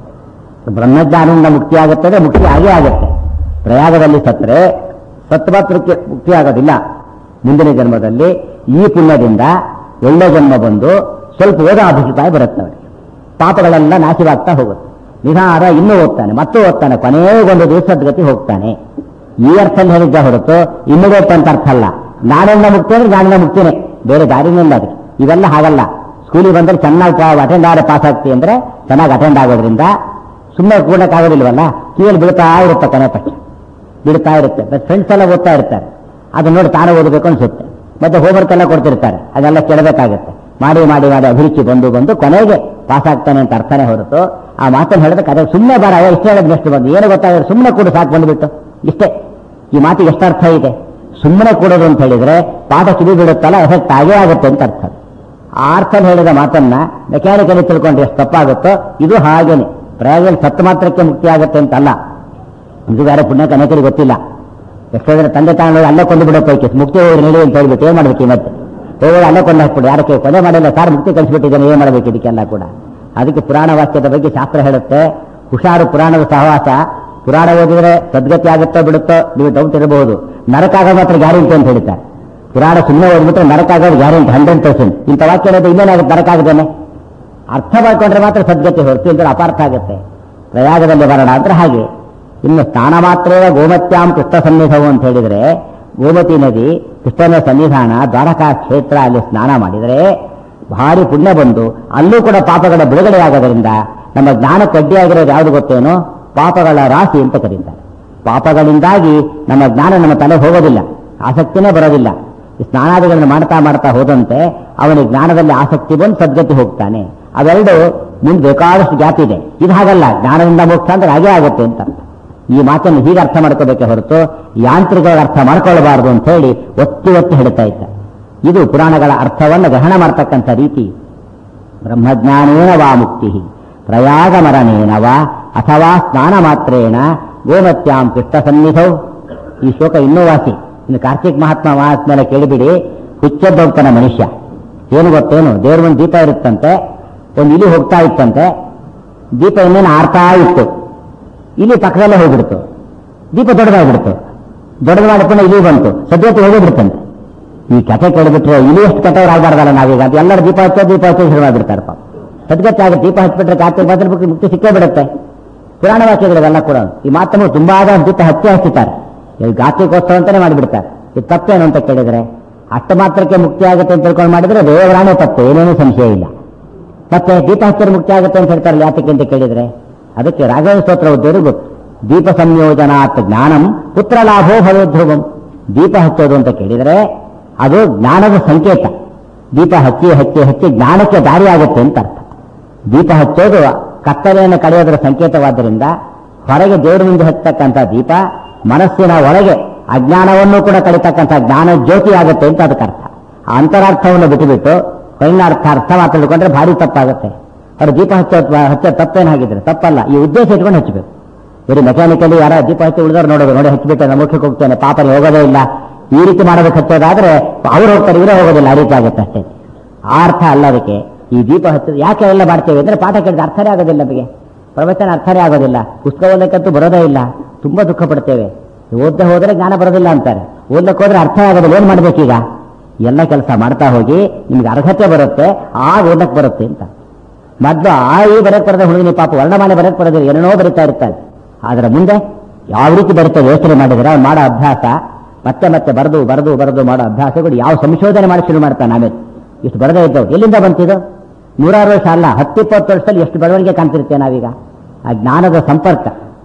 ಬ್ರಹ್ಮಜ್ಞಾನದಿಂದ ಮುಕ್ತಿ ಆಗುತ್ತೆ ಅಂದ್ರೆ ಮುಕ್ತಿ ಆಗೇ ಆಗುತ್ತೆ ಪ್ರಯಾಗದಲ್ಲಿ ಸತ್ರೆ ಸತ್ಮಾತ್ರಕ್ಕೆ ಮುಕ್ತಿ ಆಗೋದಿಲ್ಲ ಮುಂದಿನ ಜನ್ಮದಲ್ಲಿ ಈ ಪುಣ್ಯದಿಂದ ಒಳ್ಳೆ ಜನ್ಮ ಬಂದು ಸ್ವಲ್ಪ ಓದೋ ಅಭಿಪ್ರಾಯ ಬರುತ್ತೆ ಅವರಿಗೆ ಪಾಪಗಳೆಲ್ಲ ನಾಶವಾಗ್ತಾ ಹೋಗುತ್ತೆ ನಿಧಾನ ಇನ್ನೂ ಓದ್ತಾನೆ ಮತ್ತೆ ಓದ್ತಾನೆ ಕೊನೆಗೊಂದು ದಿವಸದ ಗತಿ ಹೋಗ್ತಾನೆ ಈ ಅರ್ಥದಲ್ಲಿ ಹೇಳಿದ್ದ ಹೊರತು ಇಮ್ಮಿಡಿಯೇಟ್ ಅಂತ ಅರ್ಥ ಅಲ್ಲ ನಾನಿಂದ ಮುಕ್ತಿ ಅಂದ್ರೆ ನಾನಿಂದ ಮುಕ್ತಿನೇ ಬೇರೆ ದಾರಿನೇ ಇಲ್ಲ ಅದಕ್ಕೆ ಇವೆಲ್ಲ ಹಾಗಲ್ಲ ಸ್ಕೂಲಿಗೆ ಬಂದ್ರೆ ಚೆನ್ನಾಗಿ ಅಟೆಂಡ್ ಆದ್ರೆ ಪಾಸ್ ಆಗ್ತಿ ಅಂದ್ರೆ ಚೆನ್ನಾಗಿ ಅಟೆಂಡ್ ಆಗೋದ್ರಿಂದ ಸುಮ್ಮನೆ ಕೂಡಕ್ಕಾಗೋದಿಲ್ವಲ್ಲ ಕಿವಿಯಲ್ಲಿ ಬೀಳ್ತಾ ಇರುತ್ತೆ ಕೊನೆ ಪಕ್ಷ ಬೀಳ್ತಾ ಇರುತ್ತೆ ಮತ್ತೆ ಫ್ರೆಂಡ್ಸ್ ಎಲ್ಲ ಓದ್ತಾ ಇರ್ತಾರೆ ಅದನ್ನ ನೋಡಿ ತಾನೇ ಓದಬೇಕು ಅನ್ಸುತ್ತೆ ಮತ್ತೆ ಹೋಮ್ವರ್ಕ್ ಎಲ್ಲ ಕೊಡ್ತಿರ್ತಾರೆ ಅದೆಲ್ಲ ಕೇಳಬೇಕಾಗುತ್ತೆ ಮಾಡಿ ಮಾಡಿ ಮಾಡಿ ಅಭಿರುಚಿ ಬಂದು ಬಂದು ಕೊನೆಗೆ ಪಾಸ್ ಆಗ್ತಾನೆ ಅಂತ ಅರ್ಥನೇ ಹೊರತು ಆ ಮಾತನ್ನು ಹೇಳಿದಕ್ಕೆ ಅದೇ ಸುಮ್ಮನೆ ಬರ ಇಷ್ಟ ಹೇಳಿದ್ ಎಷ್ಟು ಬಂದು ಏನು ಗೊತ್ತಾಗ ಸುಮ್ಮನೆ ಕೂಡ ಸಾಕು ಬಂದ್ಬಿಟ್ಟು ಇಷ್ಟೇ ಈ ಮಾತಿಗೆ ಎಷ್ಟು ಅರ್ಥ ಇದೆ ಸುಮ್ಮನೆ ಕೂಡೋದು ಅಂತ ಹೇಳಿದ್ರೆ ಪಾಠ ಕಿವಿ ಬಿಡುತ್ತಲ್ಲ ಎಫೆಕ್ಟ್ ಆಗೇ ಆಗುತ್ತೆ ಅಂತ ಅರ್ಥ ಆ ಅರ್ಥದಲ್ಲಿ ಹೇಳಿದ ಮಾತನ್ನ ಮೆಕ್ಯಾನಿಕಲಿ ತಿಳ್ಕೊಂಡ್ರೆ ಎಷ್ಟು ತಪ್ಪಾಗುತ್ತೋ ಇದು ಹಾಗೇನೆ ಪ್ರಯಾಗದಲ್ಲಿ ಸತ್ತು ಮಾತ್ರಕ್ಕೆ ಮುಕ್ತಿ ಆಗುತ್ತೆ ಅಂತಲ್ಲ ಇದು ಬೇರೆ ಪುಣ್ಯಕ್ಕೆ ಅನೇಕರಿಗೆ ಗೊತ್ತಿಲ್ಲ ಎಷ್ಟೋ ಜನ ತಂದೆ ತಾನು ಅಲ್ಲೇ ಕೊಂದು ಬಿಡೋ ಪೈಕಿ ಮುಕ್ತಿ ಹೋಗಿ ನಡಿ ಅಂತ ಹೇಳ್ಬಿಟ್ಟು ಏನ್ ಮಾಡ್ಬೇಕು ಈ ಮತ್ತೆ ಹೋಗಿ ಅಲ್ಲೇ ಕೊಂದು ಹಾಕ್ಬಿಡಿ ಯಾರಕ್ಕೆ ಕೊನೆ ಮಾಡಿಲ್ಲ ಸಾರ್ ಮುಕ್ತಿ ಕಳಿಸ್ಬಿಟ್ಟಿದ್ದಾನೆ ಏನ್ ಮಾಡ್ಬೇಕು ಇದಕ್ಕೆಲ್ಲ ಕೂಡ ಅದಕ್ಕೆ ಪುರಾಣ ವಾಕ್ಯದ ಬಗ್ಗೆ ಶಾಸ್ತ್ರ ಹೇಳುತ್ತೆ ಹುಷಾರು ಪುರಾಣದ ಸಹವಾಸ ಪುರಾಣ ಓದಿದ್ರೆ ಸದ್ಗತಿ ಆಗುತ್ತೋ ಬಿಡುತ್ತೋ ನೀವು ಡೌಟ್ ಇರಬಹುದು ನರಕ ಆಗೋ ಮಾತ್ರ ಗ್ಯಾರಂಟಿ ಅಂತ ಹೇಳ್ತಾರೆ ಪುರಾಣ ಸುಮ್ಮನೆ ಓದ್ಬಿಟ್ರೆ ನರಕ ಆಗೋದು ಗ್ಯಾರಂಟಿ ಹಂಡ್ರೆಡ್ ಪರ್ಸೆಂಟ್ ಇಂಥ ವಾಕ್ಯ ಹೇಳೋದು ಇನ್ನೇನಾಗುತ್ತೆ ನರಕ ಆಗದೇನೆ ಅರ್ಥ ಮಾಡ್ಕೊಂಡ್ರೆ ಮಾತ್ರ ಸದ್ಗತಿ ಹೊರತು ಇದ್ರೆ ಅಪಾರ್ಥ ಆಗುತ್ತೆ ಪ್ರಯಾಗದಲ್ಲಿ ಬರೋಣ ಅಂದ್ರೆ ಹಾಗೆ ಇನ್ನು ಸ್ನಾನ ಮಾತ್ರವೇ ಗೋಮತ್ಯಾಂ ಕೃಷ್ಣ ಸನ್ನಿಧವು ಅಂತ ಹೇಳಿದ್ರೆ ಗೋಮತಿ ನದಿ ಕೃಷ್ಣನ ಸನ್ನಿಧಾನ ದ್ವಾರಕಾ ಕ್ಷೇತ್ರ ಅಲ್ಲಿ ಸ್ನಾನ ಮಾಡಿದರೆ ಭಾರಿ ಪುಣ್ಯ ಬಂದು ಅಲ್ಲೂ ಕೂಡ ಪಾಪಗಳ ಬಿಡುಗಡೆ ಆಗೋದ್ರಿಂದ ನಮ್ಮ ಜ್ಞಾನಕ್ಕೆ ಅಡ್ಡಿಯಾಗಿರೋದು ಯಾವುದು ಗೊತ್ತೇನೋ ಪಾಪಗಳ ರಾಶಿ ಅಂತ ಕರೀತಾರೆ ಪಾಪಗಳಿಂದಾಗಿ ನಮ್ಮ ಜ್ಞಾನ ನಮ್ಮ ತಲೆ ಹೋಗೋದಿಲ್ಲ ಆಸಕ್ತಿನೇ ಬರೋದಿಲ್ಲ ಈ ಸ್ನಾನಾದಿಗಳನ್ನು ಮಾಡ್ತಾ ಮಾಡ್ತಾ ಹೋದಂತೆ ಅವನಿಗೆ ಜ್ಞಾನದಲ್ಲಿ ಆಸಕ್ತಿ ಬಂದು ಸದ್ಗತಿ ಹೋಗ್ತಾನೆ ಅವೆರಡು ಮುಂದೆ ಬೇಕಾದಷ್ಟು ಗ್ಯಾಪ್ ಇದೆ ಇದು ಹಾಗಲ್ಲ ಜ್ಞಾನದಿಂದ ಮೋಕ್ಷ ಅಂದ್ರೆ ಹಾಗೇ ಆಗುತ್ತೆ ಅಂತ ಅರ್ಥ ಈ ಮಾತನ್ನು ಹೀಗೆ ಅರ್ಥ ಮಾಡ್ಕೋಬೇಕೆ ಹೊರತು ಯಾಂತ್ರಿಕವಾಗಿ ಅರ್ಥ ಮಾಡ್ಕೊಳ್ಬಾರ್ದು ಅಂತ ಹೇಳಿ ಒತ್ತಿ ಒತ್ತಿ ಹೇಳ್ತಾ ಇದ್ದ ಇದು ಪುರಾಣಗಳ ಅರ್ಥವನ್ನು ಗ್ರಹಣ ಮಾಡ್ತಕ್ಕಂಥ ರೀತಿ ಬ್ರಹ್ಮಜ್ಞಾನೇನ ವಾ ಮುಕ್ತಿ ಪ್ರಯಾಗ ಮರಣೇನ ವಾ ಅಥವಾ ಸ್ನಾನ ಮಾತ್ರೇಣ ಗೋಮತ್ಯಾಂ ಕೃಷ್ಣ ಸನ್ನಿಧೌ ಈ ಶ್ಲೋಕ ಇನ್ನೂ ವಾಸಿ ಇನ್ನು ಕಾರ್ತಿಕ್ ಮಹಾತ್ಮ ಮಹಾತ್ಮೆಲ್ಲ ಕೇಳಿಬಿಡಿ ಹುಚ್ಚದ್ದೋಗ್ತಾನೆ ಮನುಷ್ಯ ಏನು ಗೊತ್ತೇನು ದೇವ್ರ ಒಂದು ದೀಪ ಇರುತ್ತಂತೆ ಒಂದು ಇಲಿ ಹೋಗ್ತಾ ಇತ್ತಂತೆ ದೀಪ ಇನ್ನೇನು ಆರ್ತಾ ಇತ್ತು ಇಲಿ ಪಕ್ಕದಲ್ಲೇ ಹೋಗ್ಬಿಡ್ತು ದೀಪ ದೊಡ್ಡದಾಗ್ಬಿಡ್ತು ದೊಡ್ಡದು ಮಾಡ್ಕೊಂಡು ಇಲಿ ಬಂತು ಸದ್ಯಕ್ಕೆ ಹೋಗಿಬಿಡ್ತಂತೆ ಈ ಕಥೆ ಕೇಳಿಬಿಟ್ರೆ ಇಲಿ ಎಷ್ಟು ಕೆಟ್ಟವರಾಗಬಾರ್ದಲ್ಲ ನಾವೀಗ ಅದು ಎಲ್ಲರೂ ದೀಪ ಹಚ್ಚೋ ದೀಪ ಹಚ್ಚೋ ಶುರು ಮಾಡಿಬಿಡ್ತಾರೆ ಪಾಪ ಸದ್ಗತ್ತೆ ಆಗುತ್ತೆ ದೀಪ ಹಚ್ಚಿಬಿಟ್ರೆ ಕಾರ್ತಿಕ್ ಮಾತ್ರ ಮುಕ್ತಿ ಸಿಕ್ಕೇ ಬಿಡುತ್ತೆ ಪುರಾಣ ವಾಕ್ಯಗಳಿವೆಲ್ಲ ಕೂಡ ಈ ಮಾತನ್ನು ತುಂಬಾ ದೀಪ ಹಚ್ಚಿ ಹಚ್ಚುತ್ತಾರೆ ಈ ಗಾತ್ರಿಕೋತ್ಸವ ಅಂತಾನೆ ಮಾಡಿಬಿಡ್ತಾರೆ ಇದು ತಪ್ಪೇನು ಅಂತ ಕೇಳಿದ್ರೆ ಅಷ್ಟ ಮಾತ್ರಕ್ಕೆ ಮುಕ್ತಿ ಆಗುತ್ತೆ ಅಂತ ತಿಳ್ಕೊಂಡು ಮಾಡಿದ್ರೆ ದೇವರಾಣೆ ತಪ್ಪು ಏನೇನೂ ಸಂಶಯ ಇಲ್ಲ ಮತ್ತೆ ದೀಪ ಹಚ್ಚಲು ಮುಕ್ತಿ ಆಗುತ್ತೆ ಅಂತ ಹೇಳ್ತಾರಲ್ಲ ಯಾತಕ್ಕೆ ಅಂತ ಕೇಳಿದ್ರೆ ಅದಕ್ಕೆ ರಾಘವ ಸ್ತೋತ್ರ ಓದಿದ್ರು ಗೊತ್ತು ದೀಪ ಸಂಯೋಜನಾತ್ ಜ್ಞಾನಂ ಪುತ್ರ ಲಾಭೋ ಭವೇಧ್ರುವಂ ದೀಪ ಹಚ್ಚೋದು ಅಂತ ಕೇಳಿದ್ರೆ ಅದು ಜ್ಞಾನದ ಸಂಕೇತ ದೀಪ ಹಚ್ಚಿ ಹಚ್ಚಿ ಹಚ್ಚಿ ಜ್ಞಾನಕ್ಕೆ ದಾರಿ ಆಗುತ್ತೆ ಅಂತ ಅರ್ಥ ದೀಪ ಹಚ್ಚೋದು ಕತ್ತಲೆಯನ್ನು ಕಳೆಯೋದರ ಸಂಕೇತವಾದ್ದರಿಂದ ಹೊರಗೆ ದೇವರ ಮುಂದೆ ಹಚ್ಚತಕ್ಕಂಥ ದೀಪ ಮನಸ್ಸಿನ ಒಳಗೆ ಅಜ್ಞಾನವನ್ನು ಕೂಡ ಕಳಿತಕ್ಕಂಥ ಜ್ಞಾನ ಜ್ಯೋತಿ ಆಗುತ್ತೆ ಅಂತ ಅದಕ್ಕೆ ಅರ್ಥ ಆ ಅಂತರಾರ್ಥವನ್ನು ಬಿಟ್ಟುಬಿಟ್ಟು ಅರ್ಥ ಅರ್ಥ ಮಾತಾಡಿಕೊಂಡ್ರೆ ಭಾರಿ ತಪ್ಪಾಗುತ್ತೆ ಅವ್ರು ದೀಪ ಹಚ್ಚೋ ಹಚ್ಚೋ ತಪ್ಪೇನಾಗಿದ್ರೆ ತಪ್ಪಲ್ಲ ಈ ಉದ್ದೇಶ ಇಟ್ಕೊಂಡು ಹಚ್ಚಬೇಕು ಬರೀ ಮೆಕ್ಯಾನಿಕಲಿ ಯಾರ ದೀಪ ಹಚ್ಚಿ ಉಳಿದವ್ರು ನೋಡೋದು ನೋಡಿ ಹಚ್ಚಿಬಿಟ್ಟೆ ನಮ್ಮ ಮುಖ್ಯಕ್ಕೆ ಹೋಗ್ತೇನೆ ಪಾಪರಿ ಹೋಗೋದೇ ಇಲ್ಲ ಈ ರೀತಿ ಮಾಡೋದಕ್ಕೆ ಹಚ್ಚೋದಾದ್ರೆ ಅವ್ರು ಹೋಗ್ತಾರೆ ಇವರೇ ಹೋಗೋದಿಲ್ಲ ಆ ರೀತಿ ಆಗುತ್ತೆ ಅಷ್ಟೇ ಆ ಅರ್ಥ ಅಲ್ಲ ಅದಕ್ಕೆ ಈ ದೀಪ ಹಚ್ಚೋದು ಯಾಕೆ ಎಲ್ಲ ಮಾಡ್ತೇವೆ ಅಂದ್ರೆ ಪಾಠ ಕೇಳಿದ್ರೆ ಅರ್ಥನೇ ಆಗೋದಿಲ್ಲ ನಮಗೆ ಪ್ರವಚನ ಅರ್ಥನೇ ಆಗೋದಿಲ್ಲ ಪುಸ್ತಕ ಓದಕ್ಕಂತೂ ಬರೋದೇ ಇಲ್ಲ ತುಂಬಾ ದುಃಖ ಪಡ್ತೇವೆ ಓದ್ದೆ ಹೋದ್ರೆ ಜ್ಞಾನ ಬರೋದಿಲ್ಲ ಅಂತಾರೆ ಓದಕ್ಕೆ ಹೋದ್ರೆ ಅರ್ಥ ಆಗೋದಿಲ್ಲ ಏನ್ ಮಾಡ್ಬೇಕೀಗ ಎಲ್ಲ ಕೆಲಸ ಮಾಡ್ತಾ ಹೋಗಿ ನಿಮ್ಗೆ ಅರ್ಹತೆ ಬರುತ್ತೆ ಆಗ ಓದಕ್ ಬರುತ್ತೆ ಅಂತ ಮೊದ್ಲು ಆ ಈ ಬರಕ್ ಬರದೆ ಹುಡುಗನಿ ಪಾಪ ವರ್ಣಮಾಲೆ ಬರಕ್ ಬರೋದಿಲ್ಲ ಏನೇನೋ ಬರೀತಾ ಇರ್ತಾನೆ ಆದ್ರೆ ಮುಂದೆ ಯಾವ ರೀತಿ ಬರುತ್ತೆ ಯೋಚನೆ ಮಾಡಿದ್ರೆ ಅವ್ನು ಮಾಡೋ ಅಭ್ಯಾಸ ಮತ್ತೆ ಮತ್ತೆ ಬರೆದು ಬರೆದು ಬರೆದು ಮಾಡೋ ಅಭ್ಯಾಸಗಳು ಯಾವ ಸಂಶೋಧನೆ ಮಾಡಿ ಶುರು ಮಾಡ್ತಾನೆ ಆಮೇಲೆ ಇಷ್ಟು ಬರದೇ ಇದ್ದವು ಎಲ್ಲಿಂದ ಬಂತಿದು ನೂರಾರು ವರ್ಷ ಅಲ್ಲ ಹತ್ತಿಪ್ಪತ್ತು ವರ್ಷದಲ್ಲಿ ಎಷ್ಟು ಬೆಳವಣಿಗೆ ಕಾಣ್ತಿರ್ತೇವೆ ನಾವೀಗ ಆ ಜ್ಞಾನದ ಸಂಪರ್ಕ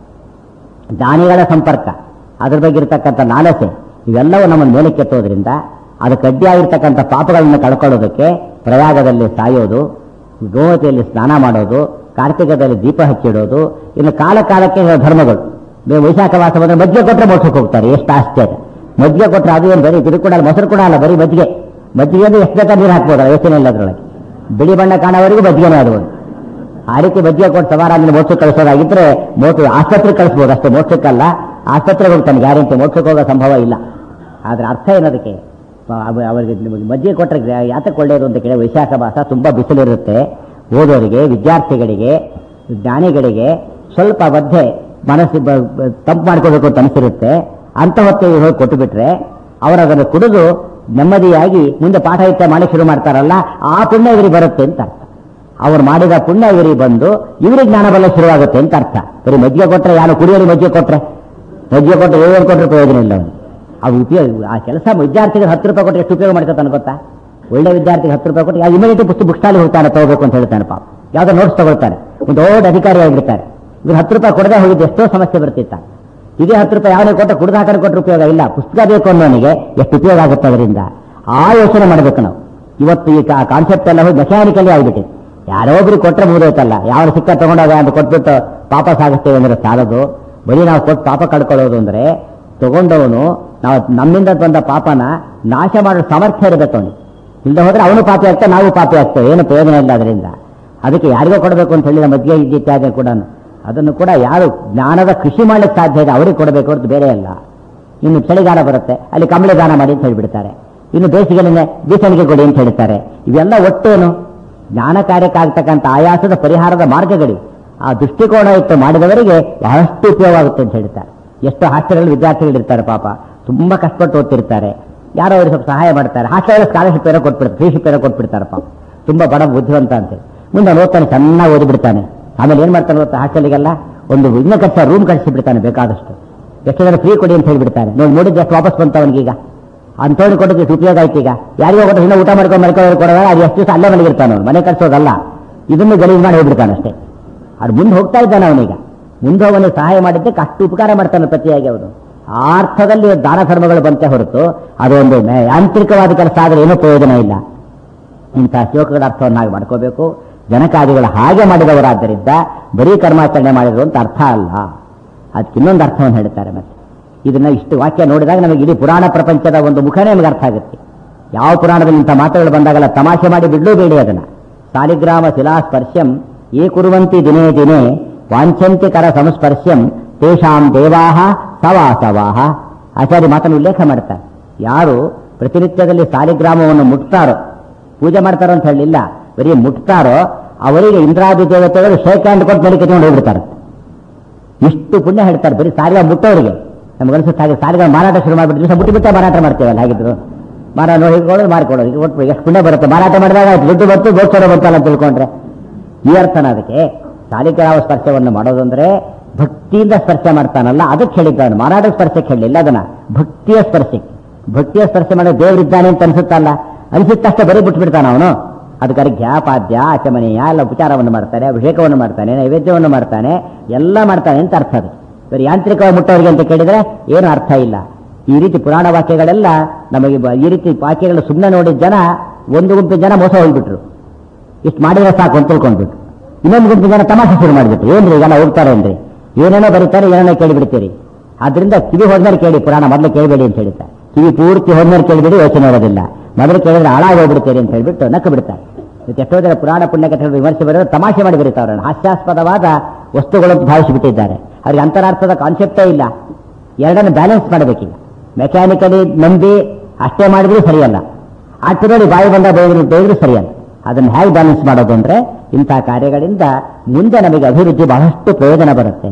ಜ್ಞಾನಿಗಳ ಸಂಪರ್ಕ ಅದ್ರ ಬಗ್ಗೆ ಇರತಕ್ಕಂಥ ನಾಲಸೆ ಇವೆಲ್ಲವೂ ನಮ್ಮನ್ನು ಮೇಲೆ ಕೆತ್ತೋದ್ರಿಂದ ಅದಕ್ಕೆ ಅಡ್ಡಿಯಾಗಿರ್ತಕ್ಕಂಥ ಪಾಪಗಳನ್ನು ಕಳ್ಕೊಳ್ಳೋದಕ್ಕೆ ಪ್ರಯಾಗದಲ್ಲಿ ಸಾಯೋದು ಗೋಮತಿಯಲ್ಲಿ ಸ್ನಾನ ಮಾಡೋದು ಕಾರ್ತಿಕದಲ್ಲಿ ದೀಪ ಹಚ್ಚಿಡೋದು ಇನ್ನು ಕಾಲ ಕಾಲಕ್ಕೆ ಧರ್ಮಗಳು ಬೇ- ವೈಶಾಖ ಮಾಸ ಬಂದ್ರೆ ಮಜ್ಜಿಗೆ ಕೊಟ್ಟರೆ ಮೋಕ್ಷಕ್ಕೆ ಹೋಗ್ತಾರೆ ಎಷ್ಟು ಆಶ್ಚರ್ಯ ಮಜ್ಜಿಗೆ ಕೊಟ್ಟರೆ ಅದು ಏನು ಬರೀ ಇದು ಕೂಡ ಅಲ್ಲ, ಮೊಸರು ಕೂಡ ಅಲ್ಲ ಬರೀ ಮಜ್ಜಿಗೆ ಮಜ್ಜಿಗೆ ಅಂದ್ರೆ ಎಷ್ಟು ಬೇಕಾದ್ರೆ ನೀರು ಹಾಕ್ಬೋದಲ್ಲ ಯೋಚನೆ ಇಲ್ಲ ಅದರೊಳಗೆ ಬಿಳಿ ಬಣ್ಣ ಕಾಣೋವರೆಗೂ ಮಜ್ಜಿಗೆನೇ ಅದು ಒಂದು. ಆ ರೀತಿ ಮಜ್ಜಿಗೆ ಕೊಟ್ಟು ಸಮಾರಾಧನೆ ಮೋಕ್ಷಕ್ಕೆ ಕಳಿಸೋದಾಗಿದ್ರೆ ಮೋಕ್ಷ ಆಸ್ಪತ್ರೆಗೆ ಕಳಿಸ್ಬೋದು ಅಷ್ಟೇ ಮೋಕ್ಷಕ್ಕಲ್ಲ ಆಸ್ಪತ್ರೆಗೆ ಹೋಗ್ತಾನೆ ಗ್ಯಾರಂಟಿ ಮೋಕ್ಷಕ್ಕೆ ಹೋಗೋ ಸಂಭವ ಇಲ್ಲ ಆದ್ರೆ ಅರ್ಥ ಏನದಕ್ಕೆ ಅವ- ಅವರಿಗೆ ನಿಮಗೆ ಮಜ್ಜಿಗೆ ಕೊಟ್ಟರೆ ಯಾತಕ್ಕೆ ಒಳ್ಳೆಯದು ಅಂತ ಕೇಳಿ ವೈಶಾಖ ಮಾಸ ತುಂಬಾ ಬಿಸಿಲಿರುತ್ತೆ ಓದೋರಿಗೆ ವಿದ್ಯಾರ್ಥಿಗಳಿಗೆ ಜ್ಞಾನಿಗಳಿಗೆ ಸ್ವಲ್ಪ ಮಧ್ಯೆ ಮನಸ್ಸು ಬ- ಬ- ತಂಪು ಮಾಡ್ಕೋಬೇಕು ಅಂತ ಅನಿಸಿರುತ್ತೆ ಅಂತ ಹೊತ್ತಿಗೆ ಹೋಗಿ ಕೊಟ್ಟು ಬಿಟ್ರೆ ಅವರು ಅದನ್ನು ಕುಡಿದು ನೆಮ್ಮದಿಯಾಗಿ ಮುಂದೆ ಪಾಠ ಇತ್ತ ಮಾಡಿ ಶುರು ಮಾಡ್ತಾರಲ್ಲ ಆ ಪುಣ್ಯ ಇವರಿಗೆ ಬರುತ್ತೆ ಅಂತ ಅರ್ಥ ಅವ್ರು ಮಾಡಿದ ಪುಣ್ಯ ಇವರಿಗೆ ಬಂದು ಇವರಿಗೆ ಜ್ಞಾನ ಬಲ ಶುರುವಾಗುತ್ತೆ ಅಂತ ಅರ್ಥ ಬರೀ ಮಜ್ಜಿಗೆ ಕೊಟ್ರೆ ಯಾರು ಕುಡಿಯೋರು ಮಜ್ಜಿಗೆ ಕೊಟ್ರೆ ಮಜ್ಜಿಗೆ ಕೊಟ್ಟರೆ ಏನು ಕೊಟ್ಟರೆ ಪ್ರಯೋಜನ ಇಲ್ಲ ಅವನು ಅದು ಉಪಯೋಗ ಆ ಕೆಲಸ ವಿದ್ಯಾರ್ಥಿಗೆ ಹತ್ತು ರೂಪಾಯಿ ಕೊಟ್ಟರೆ ಎಷ್ಟು ಉಪಯೋಗ ಮಾಡ್ಕೊತಾನೆ ಗೊತ್ತಾ ಒಳ್ಳೆ ವಿದ್ಯಾರ್ಥಿಗೆ ಹತ್ತು ರೂಪಾಯಿ ಕೊಟ್ಟು ಯಾವ ಇಮಿಡಿಯೇಟ್ ಪುಸ್ತಕ ಬುಕ್ ಸ್ಟಾಲ್ ಹೋಗ್ತಾನೆ ತಗೋಬೇಕು ಅಂತ ಹೇಳ್ತಾನೆ ಪಾಪ ಯಾವ್ದೋ ನೋಟ್ಸ್ ತಗೊಳ್ತಾರೆ ಒಂದು ದೊಡ್ಡ ಅಧಿಕಾರಿ ಆಗಿರ್ತಾರೆ ಇವ್ರು ಹತ್ತು ರೂಪಾಯಿ ಕೊಡದೆ ಹೋಗಿದ್ದು ಎಷ್ಟೋ ಸಮಸ್ಯೆ ಬರ್ತಿತ್ತ ಇದೇ ಹತ್ತು ರೂಪಾಯಿ ಯಾವನೇ ಕೊಟ್ಟು ಕುಡ್ದು ಹಾಕೊಂಡು ಕೊಟ್ಟರೆ ಉಪಯೋಗ ಇಲ್ಲ ಪುಸ್ತಕ ಬೇಕು ಅನ್ನೋನಿಗೆ ಎಷ್ಟು ಉಪಯೋಗ ಆಗುತ್ತೆ ಅದರಿಂದ ಆ ಯೋಚನೆ ಮಾಡಬೇಕು ನಾವು ಇವತ್ತು ಈ ಕಾನ್ಸೆಪ್ಟ್ ಎಲ್ಲ ಹೋಗಿ ಮೆಕ್ಯಾನಿಕಲಿ ಆಗಿಬಿಟ್ಟಿದೆ ಯಾರೋ ಒಬ್ರು ಕೊಟ್ಟರೆ ಮುಗಿದೋಯ್ತಲ್ಲ ಯಾವ ಸಿಕ್ಕ ತಗೊಂಡೋಗ ಅಂತ ಕೊಟ್ಬಿಟ್ಟು ಪಾಪ ಸಾಗಿಸ್ತೇವೆ ಅಂದ್ರೆ ಸಾಲದು ಬರೀ ನಾವು ಕೊಟ್ಟು ಪಾಪ ಕಳ್ಕೊಳ್ಳೋದು ಅಂದ್ರೆ ತಗೊಂಡವನು ನಾವು ನಮ್ಮಿಂದ ಬಂದ ಪಾಪನ ನಾಶ ಮಾಡೋ ಸಾಮರ್ಥ್ಯ ಇರಬೇಕು ಅವನಿಗೆ ಇಲ್ಲದೆ ಹೋದ್ರೆ ಅವನು ಪಾಪಿ ಆಗ್ತಾ ನಾವು ಪಾಪಿ ಆಗ್ತೇವೆ ಏನು ಪ್ರಯೋಜನ ಇಲ್ಲ ಅದರಿಂದ ಅದಕ್ಕೆ ಯಾರಿಗೋ ಕೊಡಬೇಕು ಅಂತ ಹೇಳಿದ ಮಧ್ಯೆ ಇತ್ಯಾದಿ ಕೂಡ ಅದನ್ನು ಕೂಡ ಯಾರು ಜ್ಞಾನದ ಕೃಷಿ ಮಾಡ್ಲಿಕ್ಕೆ ಸಾಧ್ಯ ಇದೆ ಅವರಿಗೆ ಕೊಡಬೇಕು ಹೊರತು ಬೇರೆ ಅಲ್ಲ ಇನ್ನು ಚಳಿಗಾಲ ಬರುತ್ತೆ ಅಲ್ಲಿ ಕಂಬಳಿ ದಾನ ಮಾಡಿ ಅಂತ ಹೇಳಿಬಿಡ್ತಾರೆ ಇನ್ನು ಬೇಸಿಗೆಲಿಂದ ಬೀಸಣಿಗೆ ಕೊಡಿ ಅಂತ ಹೇಳ್ತಾರೆ ಇವೆಲ್ಲ ಒಟ್ಟೇನು ಜ್ಞಾನ ಕಾರ್ಯಕ್ಕಾಗ್ತಕ್ಕಂಥ ಆಯಾಸದ ಪರಿಹಾರದ ಮಾರ್ಗಗಳು ಆ ದೃಷ್ಟಿಕೋನ ಇಟ್ಟು ಮಾಡಿದವರಿಗೆ ಬಹಳಷ್ಟು ಉಪಯೋಗ ಆಗುತ್ತೆ ಅಂತ ಹೇಳ್ತಾರೆ ಎಷ್ಟು ಹಾಸ್ಟೆಲ್ ವಿದ್ಯಾರ್ಥಿಗಳು ಇರ್ತಾರೆ ಪಾಪ ತುಂಬಾ ಕಷ್ಟಪಟ್ಟು ಓದ್ತಿರ್ತಾರೆ ಯಾರೋ ಅವ್ರಿಗೆ ಸ್ವಲ್ಪ ಸಹಾಯ ಮಾಡ್ತಾರೆ ಹಾಸ್ಟೆಲ್ ಸ್ಕಾಲರ್ಶಿಪ್ ಏನೋ ಕೊಟ್ಬಿಡ್ತಾರೆ ಫ್ರೀಶಿಪ್ ಏನೋ ಕೊಟ್ಬಿಡ್ತಾರೆ ಪಾಪ ತುಂಬಾ ಬಡ ಬುದ್ಧಿವಂತ ಅಂತ ಮುಂದೆ ಅವ್ನು ಓದ್ತಾನೆ ಚೆನ್ನಾಗಿ ಓದಿಬಿಡ್ತಾನೆ ಆಮೇಲೆ ಏನ್ ಮಾಡ್ತಾನೆ ಗೊತ್ತಾ ಹಾಸ್ಟೆಲ್ಗೆಲ್ಲ ಒಂದು ಇನ್ನ ಕಷ್ಟ ರೂಮ್ ಕಳಿಸಿ ಬಿಡ್ತಾನೆ ಬೇಕಾದಷ್ಟು ಎಷ್ಟು ಜನ ಫ್ರೀ ಕೊಡಿ ಅಂತ ಹೇಳ್ಬಿಡ್ತಾನೆ ನೋಡಿ ನೋಡಿದ್ದು ಎಷ್ಟು ವಾಪಸ್ ಬಂತ ಅವನಿಗೀಗ ಅಂಥವ್ನು ಕೊಟ್ಟಿದ್ದು ಎಷ್ಟು ಉಪಯೋಗ ಆಯ್ತು ಈಗ ಯಾರಿಗೋ ಕೊಟ್ಟು ಇನ್ನೂ ಊಟ ಮಾಡ್ಕೊಂಡು ಮಾಡ್ಕೊಂಡು ಕೊಡೋದಾಗ ಅದು ಎಷ್ಟು ದಿವಸ ಅಲ್ಲೇ ಮಲಗಿರ್ತಾನೆ ಅವನು ಮನೆ ಕಟ್ಸೋದಲ್ಲ ಇದನ್ನು ಗಲೀಜು ಮಾಡಿ ಹೋಗ್ಬಿಡ್ತಾನೆ ಅಷ್ಟೇ ಅದು ಮುಂದೆ ಹೋಗ್ತಾ ಇದ್ದಾನೆ ಅವನೀಗ ಮುಂದೆ ಅವನಿಗೆ ಸಹಾಯ ಮಾಡಿದ್ದಕ್ಕೆ ಅಷ್ಟು ಉಪಕಾರ ಮಾಡ್ತಾನೆ ಪ್ರತಿಯಾಗಿ ಅವನು ಆ ಅರ್ಥದಲ್ಲಿ ದಾನ ಧರ್ಮಗಳು ಬಂತೆ ಹೊರತು ಅದೊಂದು ಮೇ- ಯಾಂತ್ರಿಕವಾದ ಕೆಲಸ ಆದರೆ ಏನೂ ಪ್ರಯೋಜನ ಇಲ್ಲ ಇಂತಹ ಶ್ಲೋಕಗಳ ಅರ್ಥವನ್ನಾಗಿ ಮಾಡ್ಕೋಬೇಕು ಜನಕಾದಿಗಳು ಹಾಗೆ ಮಾಡಿದವರಾದ್ದರಿಂದ ಬರೀ ಕರ್ಮಾಚರಣೆ ಮಾಡಿದ್ರು ಅಂತ ಅರ್ಥ ಅಲ್ಲ ಅದಕ್ಕೆ ಇನ್ನೊಂದು ಅರ್ಥವನ್ನು ಹೇಳ್ತಾರೆ ಮತ್ತೆ ಇದನ್ನ ಇಷ್ಟು ವಾಕ್ಯ ನೋಡಿದಾಗ ನಮಗೆ ಇಡೀ ಪುರಾಣ ಪ್ರಪಂಚದ ಒಂದು ಮುಖನೇ ನಮಗೆ ಅರ್ಥ ಆಗುತ್ತೆ ಯಾವ ಪುರಾಣದಲ್ಲಿ ಇಂಥ ಮಾತುಗಳು ಬಂದಾಗಲ್ಲ ತಮಾಷೆ ಮಾಡಿ ಬಿಡಲೂಬೇಡಿ ಅದನ್ನ ಸಾಲಿಗ್ರಾಮ ಶಿಲಾ ಸ್ಪರ್ಶ್ಯಂ ಏ ಕುರುವಂತಿ ದಿನೇ ದಿನೇ ವಾಂಛಂತಿ ಕರ ಸಂಸ್ಪರ್ಶ್ಯಂ ತೇಷಾಂ ದೇವಾಹ ಸವಾಸವಾಹ ಆಚಾರ್ಯ ಮಾತನ್ನು ಉಲ್ಲೇಖ ಮಾಡ್ತಾರೆ ಯಾರು ಪ್ರತಿನಿತ್ಯದಲ್ಲಿ ಸಾಲಿಗ್ರಾಮವನ್ನು ಮುಟ್ತಾರೋ ಪೂಜೆ ಮಾಡ್ತಾರೋ ಅಂತ ಹೇಳಿಲ್ಲ ಬರೀ ಮುಟ್ತಾರೋ ಅವರಿಗೆ ಇಂದ್ರಾದಿ ದೇವತೆಗಳು ಶೇಕ್ ಹ್ಯಾಂಡ್ ಕೊಟ್ಟು ಮೇಲೆ ಕೆತ್ಕೊಂಡು ಹೋಗ್ಬಿಡ್ತಾರೆ ಇಷ್ಟು ಪುಣ್ಯ ಹೇಳ್ತಾರೆ ಬರೀ ಸಾರಿಗ ಮುಟ್ಟೋರಿಗೆ ನಮ್ಗೆ ಅನ್ಸುತ್ತೆ ಹಾಗೆ ಸಾರಿಗ ಮಾರಾಟ ಶುರು ಮಾಡಿಬಿಟ್ಟು ದಿವಸ ಮುಟ್ಟಿ ಬಿಟ್ಟೆ ಮಾರಾಟ ಮಾಡ್ತೇವಲ್ಲ ಹಾಗಿದ್ರು ಮಾರಾಟ ನೋಡಿ ಹಿಡ್ಕೊಳ್ಳೋದು ಮಾರಿಕೊಡೋದು ಈಗ ಒಟ್ಟು ಎಷ್ಟು ಪುಣ್ಯ ಬರುತ್ತೆ ಮಾರಾಟ ಮಾಡಿದಾಗ ಆಯ್ತು, ದುಡ್ಡು ಬಂತು ಗೋಚರ ಬಂತಲ್ಲ ಅಂತ ತಿಳ್ಕೊಂಡ್ರೆ ಈ ಅರ್ಥನ ಅದಕ್ಕೆ ಸಾಲಿಗ್ರಾಮ ಸ್ಪರ್ಶವನ್ನು ಮಾಡೋದಂದ್ರೆ ಭಕ್ತಿಯಿಂದ ಸ್ಪರ್ಶ ಮಾಡ್ತಾನಲ್ಲ ಅದಕ್ಕೆ ಹೇಳಿದ್ದಾನೆ ಮಾರಾಟ ಸ್ಪರ್ಶಕ್ಕೆ ಹೇಳಿಲ್ಲ ಅದನ್ನ ಭಕ್ತಿಯ ಸ್ಪರ್ಶಕ್ಕೆ ಭಕ್ತಿಯ ಸ್ಪರ್ಶ ಮಾಡೋ ದೇವರಿದ್ದಾನೆ ಅಂತ ಅನ್ಸುತ್ತಲ್ಲ ಅನಿಸುತ್ತಷ್ಟೇ ಬರೀ ಬಿಟ್ಬಿಡ್ತಾನ ಅವನು ಅದಕ್ಕೆ ಅರ್ಘ್ಯ ಪಾದ್ಯ ಆಚಮನೀಯ ಎಲ್ಲ ಉಪಚಾರವನ್ನು ಮಾಡ್ತಾನೆ ಅಭಿಷೇಕವನ್ನು ಮಾಡ್ತಾನೆ ನೈವೇದ್ಯವನ್ನು ಮಾಡ್ತಾನೆ ಎಲ್ಲ ಮಾಡ್ತಾನೆ ಅಂತ ಅರ್ಥ ಅದು ಬರೀ ಯಾಂತ್ರಿಕವಾಗಿ ಮುಟ್ಟೋರಿಗೆ ಅಂತ ಕೇಳಿದ್ರೆ ಏನು ಅರ್ಥ ಇಲ್ಲ ಈ ರೀತಿ ಪುರಾಣ ವಾಕ್ಯಗಳೆಲ್ಲ ನಮಗೆ ಬ- ಈ ರೀತಿ ವಾಕ್ಯಗಳು ಸುಮ್ಮನೆ ನೋಡಿದ ಜನ ಒಂದು ಗುಂಪಿನ ಜನ ಮೋಸ ಹೋಗ್ಬಿಟ್ರು ಇಷ್ಟು ಮಾಡಿದ್ರೆ ಸಾಕು ಅಂತ ತಿಳ್ಕೊಂಡ್ಬಿಟ್ಟು ಇನ್ನೊಂದು ಗುಂಪಿನ ಜನ ತಮಾಷೆ ಶುರು ಮಾಡಿಬಿಟ್ರು ಏನ್ರಿ ಈಗೆಲ್ಲ ಹೋಗ್ತಾರೇನ್ರಿ ಏನೇನೋ ಬರೀತಾರೆ ಏನೇನೋ ಕೇಳಿಬಿಡ್ತೀರಿ ಆದ್ರಿಂದ ಕಿವಿ ಹೋದ್ಮೇಲೆ ಕೇಳಿ ಪುರಾಣ ಮೊದಲು ಕೇಳಬೇಡಿ ಅಂತ ಹೇಳ್ತಾರೆ ಕಿವಿ ಪೂರ್ತಿ ಹೋದ್ಮೇಲೆ ಕೇಳಿಬಿಡಿ ಯೋಚನೆ ಇರೋದಿಲ್ಲ ಮೊದಲು ಕೇಳಿದ್ರೆ ಹಾಳಾಗಿ ಹೋಗ್ಬಿಡ್ತೀರಿ ಅಂತ ಹೇಳ್ಬಿಟ್ಟು ನಕ್ಕು ಬಿಡ್ತಾರೆ ಇವತ್ತು ಎಷ್ಟೋ ಜನ ಪುರಾಣ ಪುಣ್ಯ ಕಥೆಗಳು ವಿಮರ್ಶೆ ಬರೋದು ತಮಾಷೆ ಮಾಡಿ ಬರೀತಾವ್ರೆ ಹಾಸ್ಯಾಸ್ಪದವಾದ ವಸ್ತುಗಳನ್ನು ಭಾವಿಸಿಬಿಟ್ಟಿದ್ದಾರೆ ಅವ್ರಿಗೆ ಅಂತರಾರ್ಥದ ಕಾನ್ಸೆಪ್ಟೇ ಇಲ್ಲ ಎರಡನ್ನು ಬ್ಯಾಲೆನ್ಸ್ ಮಾಡಬೇಕೀಗ ಮೆಕ್ಯಾನಿಕಲಿ ನಂಬಿ ಅಷ್ಟೇ ಮಾಡಿದ್ರೂ ಸರಿಯಲ್ಲ ಆಟದಲ್ಲಿ ಬಾಯಿ ಬಂದ ಬೇದ್ರು ಬೇದ್ರು ಸರಿಯಲ್ಲ ಅದನ್ನು ಹೇಗೆ ಬ್ಯಾಲೆನ್ಸ್ ಮಾಡೋದು ಅಂದ್ರೆ ಇಂಥ ಕಾರ್ಯಗಳಿಂದ ಮುಂದೆ ನಮಗೆ ಅಭಿವೃದ್ಧಿ ಬಹಳಷ್ಟು ಪ್ರಯೋಜನ ಬರುತ್ತೆ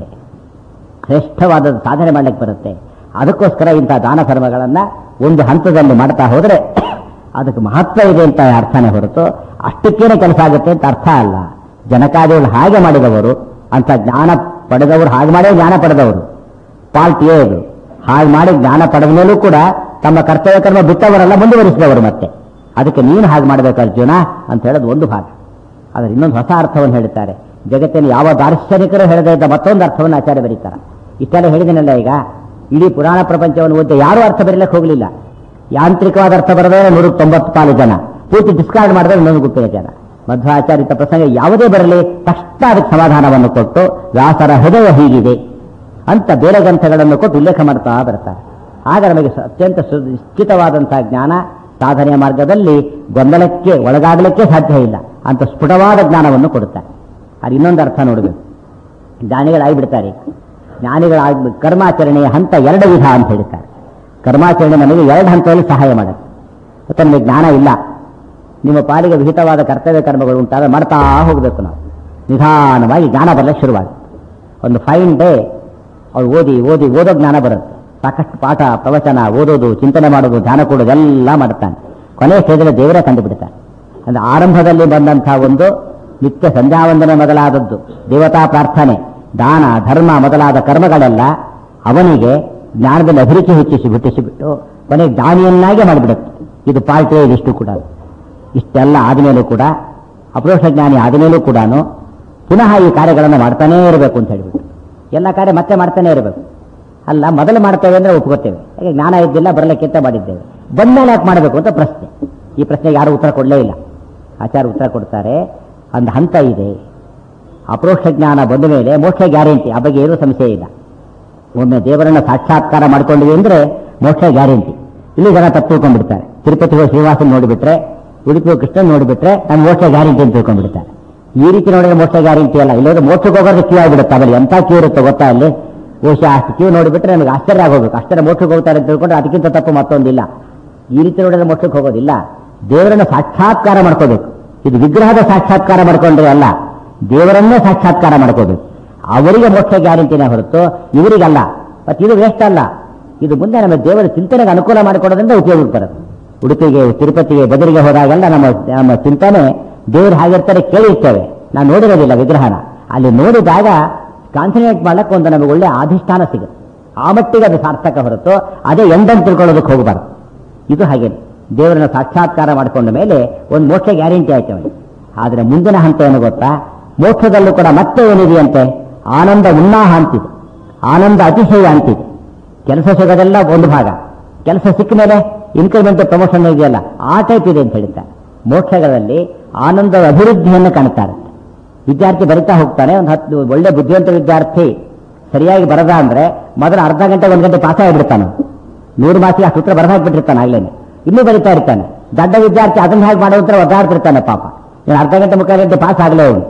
ಶ್ರೇಷ್ಠವಾದ ಸಾಧನೆ ಮಾಡ್ಲಿಕ್ಕೆ ಬರುತ್ತೆ ಅದಕ್ಕೋಸ್ಕರ ಇಂಥ ದಾನ ಧರ್ಮಗಳನ್ನ ಒಂದು ಹಂತದಲ್ಲಿ ಮಾಡ್ತಾ ಹೋದ್ರೆ ಅದಕ್ಕೆ ಮಹತ್ವ ಇದೆ ಅಂತ ಅರ್ಥನೇ ಹೊರತು ಅಷ್ಟಕ್ಕೇನೆ ಕೆಲಸ ಆಗುತ್ತೆ ಅಂತ ಅರ್ಥ ಅಲ್ಲ ಜನಕಾದಿಗಳು ಹಾಗೆ ಮಾಡಿದವರು ಅಂತ ಜ್ಞಾನ ಪಡೆದವರು ಹಾಗೆ ಮಾಡೇ ಜ್ಞಾನ ಪಡೆದವರು ಪಾಲ್ಟ್ ಎ ಇದು ಹಾಗೆ ಮಾಡಿ ಜ್ಞಾನ ಪಡೆದ ಮೇಲೂ ಕೂಡ ತಮ್ಮ ಕರ್ತವ್ಯ ಕರ್ಮ ಬಿಟ್ಟವರೆಲ್ಲ ಮುಂದುವರಿಸಿದವರು ಮತ್ತೆ ಅದಕ್ಕೆ ನೀನು ಹಾಗೆ ಮಾಡಬೇಕು ಅರ್ಜುನ ಅಂತ ಹೇಳೋದು ಒಂದು ಭಾಗ ಆದರೆ ಇನ್ನೊಂದು ಹೊಸ ಅರ್ಥವನ್ನು ಹೇಳ್ತಾರೆ ಜಗತ್ತಿನ ಯಾವ ದಾರ್ಶನಿಕರು ಹೇಳದೇ ಇದ್ದ ಮತ್ತೊಂದು ಅರ್ಥವನ್ನು ಆಚಾರ್ಯ ಬರೀತಾರೆ ಇಷ್ಟೆಲ್ಲ ಹೇಳಿದನಲ್ಲ ಈಗ ಇಡೀ ಪುರಾಣ ಪ್ರಪಂಚವನ್ನು ಓದಿ ಯಾರೂ ಅರ್ಥ ಬರೀಲಕ್ಕೆ ಹೋಗಲಿಲ್ಲ ಯಾಂತ್ರಿಕವಾದ ಅರ್ಥ ಬರದೇ ನೂರ ತೊಂಬತ್ತು ಪಾಲು ಜನ ಪೂರ್ತಿ ಡಿಸ್ಕಾರ್ಡ್ ಮಾಡಿದ್ರೆ ಇನ್ನೊಂದು ಗುಂಪಿನ ಜನ ಮಧ್ವಾಚಾರಿತ ಪ್ರಸಂಗ ಯಾವುದೇ ಬರಲಿ ತಕ್ಷಣ ಅದಕ್ಕೆ ಸಮಾಧಾನವನ್ನು ಕೊಟ್ಟು ವ್ಯಾಸರ ಹೃದಯ ಹೀಗಿದೆ ಅಂತ ಬೇರೆ ಗ್ರಂಥಗಳನ್ನು ಕೊಟ್ಟು ಉಲ್ಲೇಖ ಮಾಡ್ತಾ ಬರ್ತಾರೆ ಆಗ ನಮಗೆ ಸ- ಅತ್ಯಂತ ಸು- ನಿಶ್ಚಿತವಾದಂತಹ ಜ್ಞಾನ ಸಾಧನೆಯ ಮಾರ್ಗದಲ್ಲಿ ಗೊಂದಲಕ್ಕೆ ಒಳಗಾಗಲಿಕ್ಕೆ ಸಾಧ್ಯ ಇಲ್ಲ ಅಂತ ಸ್ಫುಟವಾದ ಜ್ಞಾನವನ್ನು ಕೊಡುತ್ತಾರೆ ಅದು ಇನ್ನೊಂದು ಅರ್ಥ ನೋಡಬೇಕು ಜ್ಞಾನಿಗಳಾಗಿಬಿಡ್ತಾರೆ ಜ್ಞಾನಿಗಳಾಗ ಕರ್ಮಾಚರಣೆಯ ಹಂತ ಎರಡು ವಿಧ ಅಂತ ಹೇಳ್ತಾರೆ ಕರ್ಮಾಚರಣೆ ನಮಗೆ ಎರಡು ಹಂತದಲ್ಲಿ ಸಹಾಯ ಮಾಡುತ್ತೆ ಮತ್ತು ನಮಗೆ ಜ್ಞಾನ ಇಲ್ಲ ನಿಮ್ಮ ಪಾಲಿಗೆ ವಿಹಿತವಾದ ಕರ್ತವ್ಯ ಕರ್ಮಗಳು ಉಂಟಾದ ಮಾಡ್ತಾ ಹೋಗಬೇಕು ನಾವು ನಿಧಾನವಾಗಿ ಜ್ಞಾನ ಬರಲಿಕ್ಕೆ ಶುರುವಾಗುತ್ತೆ ಒಂದು ಫೈನ್ ಡೇ ಅವ್ರು ಓದಿ ಓದಿ ಓದೋ ಜ್ಞಾನ ಬರುತ್ತೆ ಸಾಕಷ್ಟು ಪಾಠ ಪ್ರವಚನ ಓದೋದು ಚಿಂತನೆ ಮಾಡೋದು ಧ್ಯಾನ ಕೊಡೋದು ಎಲ್ಲ ಮಾಡ್ತಾನೆ ಕೊನೆಯ ಸ್ಟೇಜಲ್ಲಿ ದೇವರೇ ಕಂಡುಬಿಡ್ತಾನೆ ಅಂದ್ರೆ ಆರಂಭದಲ್ಲಿ ಬಂದಂತಹ ಒಂದು ನಿತ್ಯ ಸಂಧ್ಯಾವಂದನೆ ಮೊದಲಾದದ್ದು ದೇವತಾ ಪ್ರಾರ್ಥನೆ ದಾನ ಧರ್ಮ ಮೊದಲಾದ ಕರ್ಮಗಳೆಲ್ಲ ಅವನಿಗೆ ಜ್ಞಾನದಲ್ಲಿ ಅಭಿರುಚಿ ಹೆಚ್ಚಿಸಿ ಹುಟ್ಟಿಸಿಬಿಟ್ಟು ಕೊನೆಗೆ ಜ್ಞಾನಿಯನ್ನಾಗೆ ಮಾಡಿಬಿಡುತ್ತೆ ಇದು ಪಾರ್ಟಿಯೇ ಇದಿಷ್ಟು ಕೂಡ ಇಷ್ಟೆಲ್ಲ ಆದಮೇಲೂ ಕೂಡ ಅಪ್ರೋಷ ಜ್ಞಾನಿ ಆದಮೇಲೂ ಕೂಡ ಪುನಃ ಈ ಕಾರ್ಯಗಳನ್ನು ಮಾಡ್ತಾನೇ ಇರಬೇಕು ಅಂತ ಹೇಳಿಬಿಟ್ಟು ಎಲ್ಲ ಕಾರ್ಯ ಮತ್ತೆ ಮಾಡ್ತಾನೆ ಇರಬೇಕು ಅಲ್ಲ ಮೊದಲು ಮಾಡ್ತೇವೆ ಅಂದ್ರೆ ಒಪ್ಕೋತೇವೆ ಯಾಕೆ ಜ್ಞಾನ ಇದ್ದಿಲ್ಲ ಬರಲಿಕ್ಕಿಂತ ಮಾಡಿದ್ದೇವೆ ಬಂದ್ಮೇಲೆ ಯಾಕೆ ಮಾಡಬೇಕು ಅಂತ ಪ್ರಶ್ನೆ ಈ ಪ್ರಶ್ನೆಗೆ ಯಾರು ಉತ್ತರ ಕೊಡಲೇ ಇಲ್ಲ ಆಚಾರ ಉತ್ತರ ಕೊಡ್ತಾರೆ ಒಂದು ಹಂತ ಇದೆ ಅಪ್ರೋಕ್ಷ ಜ್ಞಾನ ಬಂದ ಮೇಲೆ ಮೋಕ್ಷ ಗ್ಯಾರಂಟಿ ಆ ಬಗ್ಗೆ ಏನೂ ಸಂಶಯ ಇಲ್ಲ ಒಮ್ಮೆ ದೇವರನ್ನ ಸಾಕ್ಷಾತ್ಕಾರ ಮಾಡ್ಕೊಂಡಿವೆ ಅಂದ್ರೆ ಮೋಕ್ಷ ಗ್ಯಾರಂಟಿ ಇಲ್ಲಿ ಜನ ತಪ್ಪು ತಿಳ್ಕೊಂಡ್ಬಿಡ್ತಾರೆ ತಿರುಪತಿ ಹೋಗಿ ಶ್ರೀನಿವಾಸನ್ ನೋಡಿಬಿಟ್ರೆ ಉಡುಪಿ ಹೋಗಿ ಕೃಷ್ಣನ್ ನೋಡಿಬಿಟ್ರೆ ನಮ್ಗೆ ಮೋಕ್ಷ ಗ್ಯಾರಂಟಿ ಅಂತ ತಿಳ್ಕೊಂಡ್ಬಿಡ್ತಾರೆ ಈ ರೀತಿ ನೋಡಿದ್ರೆ ಮೋಕ್ಷ ಗ್ಯಾರಂಟಿ ಅಲ್ಲ ಇಲ್ಲದ್ರೆ ಮೋಕ್ಷಕ್ಕೆ ಹೋಗೋದು ಕ್ಯೂ ಆಗಿಬಿಡುತ್ತೆ ಆಮೇಲೆ ಎಂಥ ಕ್ಯೂ ಇರುತ್ತೆ ಗೊತ್ತಾ ಅಲ್ಲಿ ಬಹುಶಃ ಅಷ್ಟು ಕ್ಯೂ ನೋಡಿಬಿಟ್ರೆ ನಮಗೆ ಆಶ್ಚರ್ಯ ಆಗೋಗ್ಬೇಕು ಅಷ್ಟೇ ಮೋಕ್ಷಕ್ಕೆ ಹೋಗ್ತಾರೆ ಅಂತ ತಿಳ್ಕೊಂಡ್ರೆ ಅದಕ್ಕಿಂತ ತಪ್ಪು ಮತ್ತೊಂದಿಲ್ಲ ಈ ರೀತಿ ನೋಡಿದ್ರೆ ಮೋಕ್ಷಕ್ಕೆ ಹೋಗೋದಿಲ್ಲ ದೇವರನ್ನ ಸಾಕ್ಷಾತ್ಕಾರ ಮಾಡ್ಕೋಬೇಕು ಇದು ವಿಗ್ರಹದ ಸಾಕ್ಷಾತ್ಕಾರ ಮಾಡ್ಕೊಂಡ್ರೆ ಅಲ್ಲ ದೇವರನ್ನೇ ಸಾಕ್ಷಾತ್ಕಾರ ಮಾಡ್ಕೋಬೇಕು ಅವರಿಗೆ ಮೋಕ್ಷ ಗ್ಯಾರಂಟಿನೇ ಹೊರತು ಇವರಿಗಲ್ಲ ಮತ್ತೆ ಇದು ವೇಸ್ಟ್ ಅಲ್ಲ ಇದು ಮುಂದೆ ನಮ್ಮ ದೇವರ ಚಿಂತನೆಗೆ ಅನುಕೂಲ ಮಾಡಿಕೊಡೋದ್ರಿಂದ ಉಪಯೋಗಕ್ಕೆ ಬರುತ್ತೆ ಉಡುಪಿಗೆ ತಿರುಪತಿಗೆ ಬದಲಿಗೆ ಹೋದಾಗೆಲ್ಲ ನಮ್ಮ ನಮ್ಮ ಚಿಂತನೆ ದೇವರು ಹಾಗಿರ್ತಾರೆ ಕೇಳಿರ್ತೇವೆ ನಾವು ನೋಡಿರೋದಿಲ್ಲ ವಿಗ್ರಹನ ಅಲ್ಲಿ ನೋಡಿದಾಗ ಕಾನ್ಸಂಟ್ರೇಟ್ ಮಾಡಕ್ಕೆ ಒಂದು ನಮಗೆ ಒಳ್ಳೆ ಅಧಿಷ್ಠಾನ ಸಿಗುತ್ತೆ ಆ ಮಟ್ಟಿಗೆ ಅದು ಸಾರ್ಥಕ ಹೊರತು ಅದೇ ಎಂಡನ್ನು ತಿಳ್ಕೊಳ್ಳೋದಕ್ಕೆ ಹೋಗಬಾರ್ದು ಇದು ಹಾಗೇನೆ ದೇವರನ್ನ ಸಾಕ್ಷಾತ್ಕಾರ ಮಾಡಿಕೊಂಡ ಮೇಲೆ ಒಂದು ಮೋಕ್ಷ ಗ್ಯಾರಂಟಿ ಆಯ್ತು ಅವನಿಗೆ ಆದರೆ ಮುಂದಿನ ಹಂತ ಏನು ಗೊತ್ತಾ ಮೋಕ್ಷದಲ್ಲೂ ಕೂಡ ಮತ್ತೆ ಏನಿದೆಯಂತೆ ಆನಂದ ಉನ್ನಾಹ ಅಂತಿದೆ ಆನಂದ ಅತಿಶಯ ಅಂತಿದೆ ಕೆಲಸ ಸಿಗೋದೆಲ್ಲ ಒಂದು ಭಾಗ ಕೆಲಸ ಸಿಕ್ಕ ಮೇಲೆ ಇನ್ಕ್ರಿಮೆಂಟ್ ಪ್ರಮೋಷನ್ ಇದೆಯಲ್ಲ ಆ ಟೈಪ್ ಇದೆ ಅಂತ ಹೇಳ್ತಾರೆ ಮೋಕ್ಷಗಳಲ್ಲಿ ಆನಂದದ ಅಭಿವೃದ್ಧಿಯನ್ನು ಕಾಣ್ತಾರೆ ವಿದ್ಯಾರ್ಥಿ ಬರಿತಾ ಹೋಗ್ತಾನೆ ಒಂದು ಹತ್ತು ಒಳ್ಳೆ ಬುದ್ಧಿವಂತ ವಿದ್ಯಾರ್ಥಿ ಸರಿಯಾಗಿ ಬರದ ಅಂದ್ರೆ ಮೊದಲ ಅರ್ಧ ಗಂಟೆ ಒಂದು ಗಂಟೆ ಪಾಸ್ ಆಗಿಬಿಡ್ತಾನೆ ನೂರು ಮಾಸಿಗೆ ಆ ಸೂತ್ರ ಬರದಾಕ್ಬಿಟ್ಟಿರ್ತಾನೆ ಆಗ್ಲೇನೆ ಇನ್ನೂ ಬರಿತಾ ಇರ್ತಾನೆ ದಡ್ಡ ವಿದ್ಯಾರ್ಥಿ ಅದನ್ನ ಹೇಗೆ ಮಾಡುವಂತ ಒದ್ದಾಡ್ತಿರ್ತಾನೆ ಪಾಪ ಇನ್ನು ಅರ್ಧ ಗಂಟೆ ಮುಕ್ಕಾಲು ಗಂಟೆ ಪಾಸ್ ಆಗಲೇ ಅವನು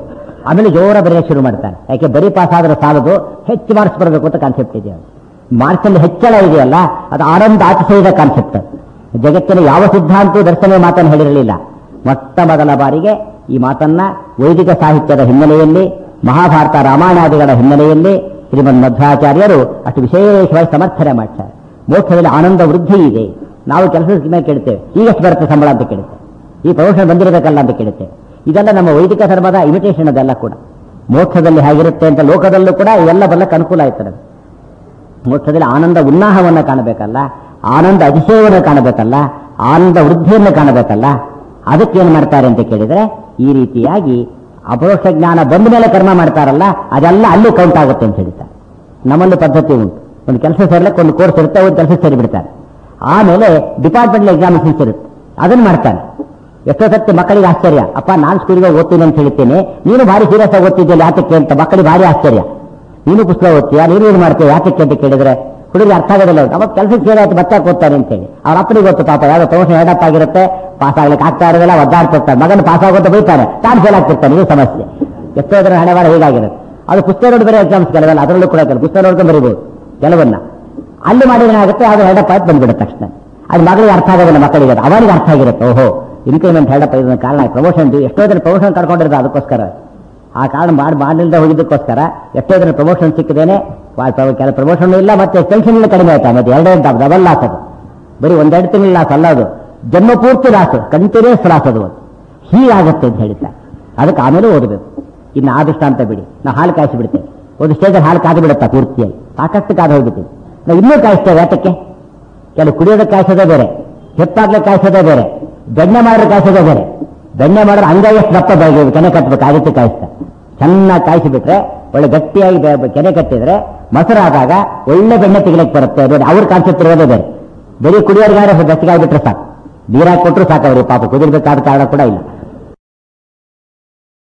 ಆಮೇಲೆ ಜೋರ ಬರೆಯಕ್ಕೆ ಶುರು ಮಾಡ್ತಾನೆ ಯಾಕೆ ಬರೀ ಪಾಸ್ ಆದ್ರೆ ಸಾಲದು ಹೆಚ್ಚು ಮಾರ್ಕ್ಸ್ ಬರಬೇಕು ಅಂತ ಕಾನ್ಸೆಪ್ಟ್ ಇದೆ ಮಾರ್ಕ್ಸ್ ಅಲ್ಲಿ ಹೆಚ್ಚಳ ಇದೆಯಲ್ಲ ಅದು ಆನಂದ ಅತಿಶಯದ ಕಾನ್ಸೆಪ್ಟ್ ಜಗತ್ತಿನ ಯಾವ ಸಿದ್ಧಾಂತವೂ ದರ್ಶನ ಮಾತನ್ನು ಹೇಳಿರಲಿಲ್ಲ ಮೊಟ್ಟ ಮೊದಲ ಬಾರಿಗೆ ಈ ಮಾತನ್ನ ವೈದಿಕ ಸಾಹಿತ್ಯದ ಹಿನ್ನೆಲೆಯಲ್ಲಿ ಮಹಾಭಾರತ ರಾಮಾಯಣಾದಿಗಳ ಹಿನ್ನೆಲೆಯಲ್ಲಿ ಶ್ರೀಮದ್ ಮಧ್ವಾಚಾರ್ಯರು ಅಷ್ಟು ವಿಶೇಷವಾಗಿ ಸಮರ್ಥನೆ ಮಾಡ್ತಾರೆ ಮೋಕ್ಷದಲ್ಲಿ ಆನಂದ ವೃದ್ಧಿ ಇದೆ ನಾವು ಕೆಲಸದ ಮೇಲೆ ಕೇಳ್ತೇವೆ ಈಗಷ್ಟು ಬರುತ್ತೆ ಸಂಬಳ ಅಂತ ಕೇಳುತ್ತೇವೆ ಈ ಪ್ರಮೋಷನ್ ಬಂದಿರಬೇಕಲ್ಲ ಅಂತ ಕೇಳುತ್ತೇವೆ ಇದೆಲ್ಲ ನಮ್ಮ ವೈದಿಕ ಧರ್ಮದ ಇಮಿಟೇಷನ್ ಅದೆಲ್ಲ ಕೂಡ ಮೋಕ್ಷದಲ್ಲಿ ಹೇಗಿರುತ್ತೆ ಅಂತ ಲೋಕದಲ್ಲೂ ಕೂಡ ಇವೆಲ್ಲ ಬರ್ಲಕ್ಕೆ ಅನುಕೂಲ ಆಯ್ತದೆ ಮೋಕ್ಷದಲ್ಲಿ ಆನಂದ ಉನ್ನಾಹವನ್ನು ಕಾಣಬೇಕಲ್ಲ ಆನಂದ ಅತಿಶಯವನ್ನು ಕಾಣಬೇಕಲ್ಲ ಆನಂದ ವೃದ್ಧಿಯನ್ನು ಕಾಣಬೇಕಲ್ಲ ಅದಕ್ಕೆ ಏನು ಮಾಡ್ತಾರೆ ಅಂತ ಕೇಳಿದ್ರೆ ಈ ರೀತಿಯಾಗಿ ಅಪರೋಕ್ಷ ಜ್ಞಾನ ಬಂದ ಮೇಲೆ ಕರ್ಮ ಮಾಡ್ತಾರಲ್ಲ ಅದೆಲ್ಲ ಅಲ್ಲಿ ಕೌಂಟ್ ಆಗುತ್ತೆ ಅಂತ ಹೇಳ್ತಾರೆ ನಮ್ಮಲ್ಲಿ ಪದ್ಧತಿ ಉಂಟು ಒಂದು ಕೆಲಸ ಸೇರ್ಲಿಕ್ಕೆ ಒಂದು ಕೋರ್ಸ್ ಇರುತ್ತೆ ಒಂದು ಕೆಲಸ ಸೇರಿಬಿಡ್ತಾರೆ ಆಮೇಲೆ ಡಿಪಾರ್ಟ್ಮೆಂಟ್ ಎಕ್ಸಾಮಿನೇಷನ್ಸ್ ಇರುತ್ತೆ ಅದನ್ನ ಮಾಡ್ತಾನೆ ಎಷ್ಟೋ ಸತ್ಯ ಮಕ್ಕಳಿಗೆ ಆಶ್ಚರ್ಯ ಅಪ್ಪ ನಾನು ಸ್ಕೂಲಿಗೆ ಓದ್ತೀನಿ ಅಂತ ಹೇಳ್ತೀನಿ ನೀನು ಭಾರಿ ಸೀರಿಯಸ್ ಆಗಿ ಓದ್ತಿದ್ದಲ್ಲಿ ಯಾತಕ್ಕೆ ಅಂತ ಮಕ್ಕಳಿಗೆ ಭಾರಿ ಆಶ್ಚರ್ಯ ನೀನು ಪುಸ್ತಕ ಓದ್ತೀಯಾ ನೀನು ಏನು ಮಾಡ್ತೀಯ ಯಾತಕ್ಕೆ ಅಂತ ಕೇಳಿದ್ರೆ ಹುಡುಗಿ ಅರ್ಥ ಆಗೋದಿಲ್ಲ ಅವಾಗ ಕೆಲಸಕ್ಕೆ ಸೇರಾಯ್ತು ಮತ್ತೆ ಓದ್ತಾನೆ ಅಂತ ಹೇಳಿ ಅವ್ರ ಅಪ್ಪನಿಗೆ ಗೊತ್ತು ಪಾಪ ಯಾವ್ದೋ ಪ್ರಮೋಷನ್ ಎರಡಪ್ಪ ಆಗಿರುತ್ತೆ ಪಾಸ್ ಆಗ್ಲಿಕ್ಕೆ ಆಗ್ತಾ ಇರೋದಿಲ್ಲ ಒದ್ದಾಡ್ತಿರ್ತಾನೆ ಮಗನ ಪಾಸ್ ಆಗೋದು ಬೈತಾನೆ ತಾನು ಫೇಲ್ ಆಗ್ತಿರ್ತಾನೆ ಇದು ಸಮಸ್ಯೆ ಎಷ್ಟೋ ಜನ ಹಣೆವಾಡ ಹೀಗಾಗಿರುತ್ತೆ ಅದು ಪುಸ್ತಕ ನೋಡಿ ಬೇರೆ ಎಕ್ಸಾಮ್ಸ್ ಕೆಲವಲ್ಲ ಅದರಲ್ಲೂ ಕೂಡ ಕೆಲವು ಪುಸ್ತಕ ನೋಡ್ಕೊಂಡು ಬರೀಬಹುದು ಕೆಲವನ್ನ ಅಲ್ಲಿ ಮಾಡಿದ್ರೆ ಏನಾಗುತ್ತೆ ಅದು ಎರಡಪ್ಪ ಆಯ್ತು ಬಂದ್ಬಿಡುತ್ತೆ ತಕ್ಷಣ ಅದು ಮಗಳಿಗೆ ಅರ್ಥ ಆಗೋದಿಲ್ಲ ಮಕ್ಕಳಿಗೆ ಅದು ಅವನಿಗೆ ಅರ್ಥ ಆಗಿರುತ್ತೆ ಓಹೋ ಇನ್ಕ್ರಿಮೆಂಟ್ ಎರಡಪ್ಪ ಇದನ್ನ ಕಾರಣ ಪ್ರಮೋಷನ್ ಎಷ್ಟೋ ಜನ ಪ್ರಮೋಷನ್ ಕರ್ಕೊಂಡಿರೋದು ಅದಕ್ಕೋಸ್ಕರ ಆ ಕಾರಣ ಮಾಡಿ ಮಾಡಲಿಲ್ಲದೆ ಹೋಗಿದ್ದಕ್ಕೋಸ್ಕರ ಎಷ್ಟೋ ಜನ ಪ್ರಮೋಷನ್ ಸಿಕ್ಕಿದ್ದೇನೆ ಕೆಲ ಪ್ರಮೋಷನ್ ಇಲ್ಲ ಮತ್ತೆ ಟೆನ್ಷನ್ ಇಲ್ಲ ಕಡಿಮೆ ಆಯ್ತಾ ಮತ್ತೆ ಎರಡೇ ಡಬಲ್ ಲಾಸ್ ಅದು ಬರೀ ಒಂದೆರಡು ತಿಂಗಳು ಲಾಸ್ ಅಲ್ಲ ಅದು ಜನ್ಮ ಪೂರ್ತಿ ಲಾಸ್ ಕಂಟಿನ್ಯೂಸ್ ಲಾಸ್ ಅದು ಹೀಗಾಗುತ್ತೆ ಅಂತ ಹೇಳ್ತಾರೆ ಅದಕ್ಕೆ ಆಮೇಲೆ ಓದಬೇಕು ಇನ್ನು ಆದಷ್ಟು ಅಂತ ಬಿಡಿ ನಾವು ಹಾಲು ಕಾಯಿಸಿ ಬಿಡ್ತೇವೆ ಒಂದು ಸ್ಟೇಜಲ್ಲಿ ಹಾಲು ಕಾದು ಬಿಡುತ್ತಾ ಪೂರ್ತಿಯಾಗಿ ಸಾಕಷ್ಟು ಕಾದು ಹೋಗ್ಬಿಟ್ಟಿವಿ ನಾವು ಇನ್ನೂ ಕಾಯಿಸ್ತೇವೆ ಯಾತಕ್ಕೆ ಕೆಲವು ಕುಡಿಯೋದಕ್ಕೆ ಕಾಯಿಸೋದೇ ಬೇರೆ ಹೆತ್ತಾಗ್ಲಿಕ್ಕೆ ಕಾಯಿಸೋದೇ ಬೇರೆ ಬೆಣ್ಣೆ ಮಾಡಿದ್ರೆ ಕಾಯಿಸೋದೇ ಬೇರೆ ಬೆಣ್ಣೆ ಮಾಡಿದ್ರೆ ಅಂಗೈ ಎಷ್ಟು ದಪ್ಪ ಬೆಳಗ್ಗೆ ಕೆನೆ ಕಟ್ಟಬೇಕು ಆ ರೀತಿ ಕಾಯಿಸ್ತಾರೆ ಚೆನ್ನಾಗಿ ಕಾಯಿಸಿಬಿಟ್ರೆ ಒಳ್ಳೆ ಗಟ್ಟಿಯಾಗಿ ಬೆ- ಕೆನೆ ಕಟ್ಟಿದ್ರೆ ಮೊಸರಾದಾಗ ಒಳ್ಳೆ ಬೆಣ್ಣೆ ತೆಗಿಲಿಕ್ಕೆ ಬರುತ್ತೆ ನೋಡಿ ಅವ್ರ ಕಾನ್ಸೆಪ್ಟ್ ಇರೋದೇ ಬೇರೆ ಬರೀ ಕುಡಿಯೋರ್ಗಾದ್ರೆ ಗಟ್ಟಿಗೆ ಆಗಿಬಿಟ್ರೆ ಸಾಕು ನೀರಾಗಿ ಕೊಟ್ಟರು ಸಾಕು ಅವ್ರಿಗೆ ಪಾಪ ಕುದಿರ್ಬೇಕಾದ ಕಾರಣ ಕೂಡ ಇಲ್ಲ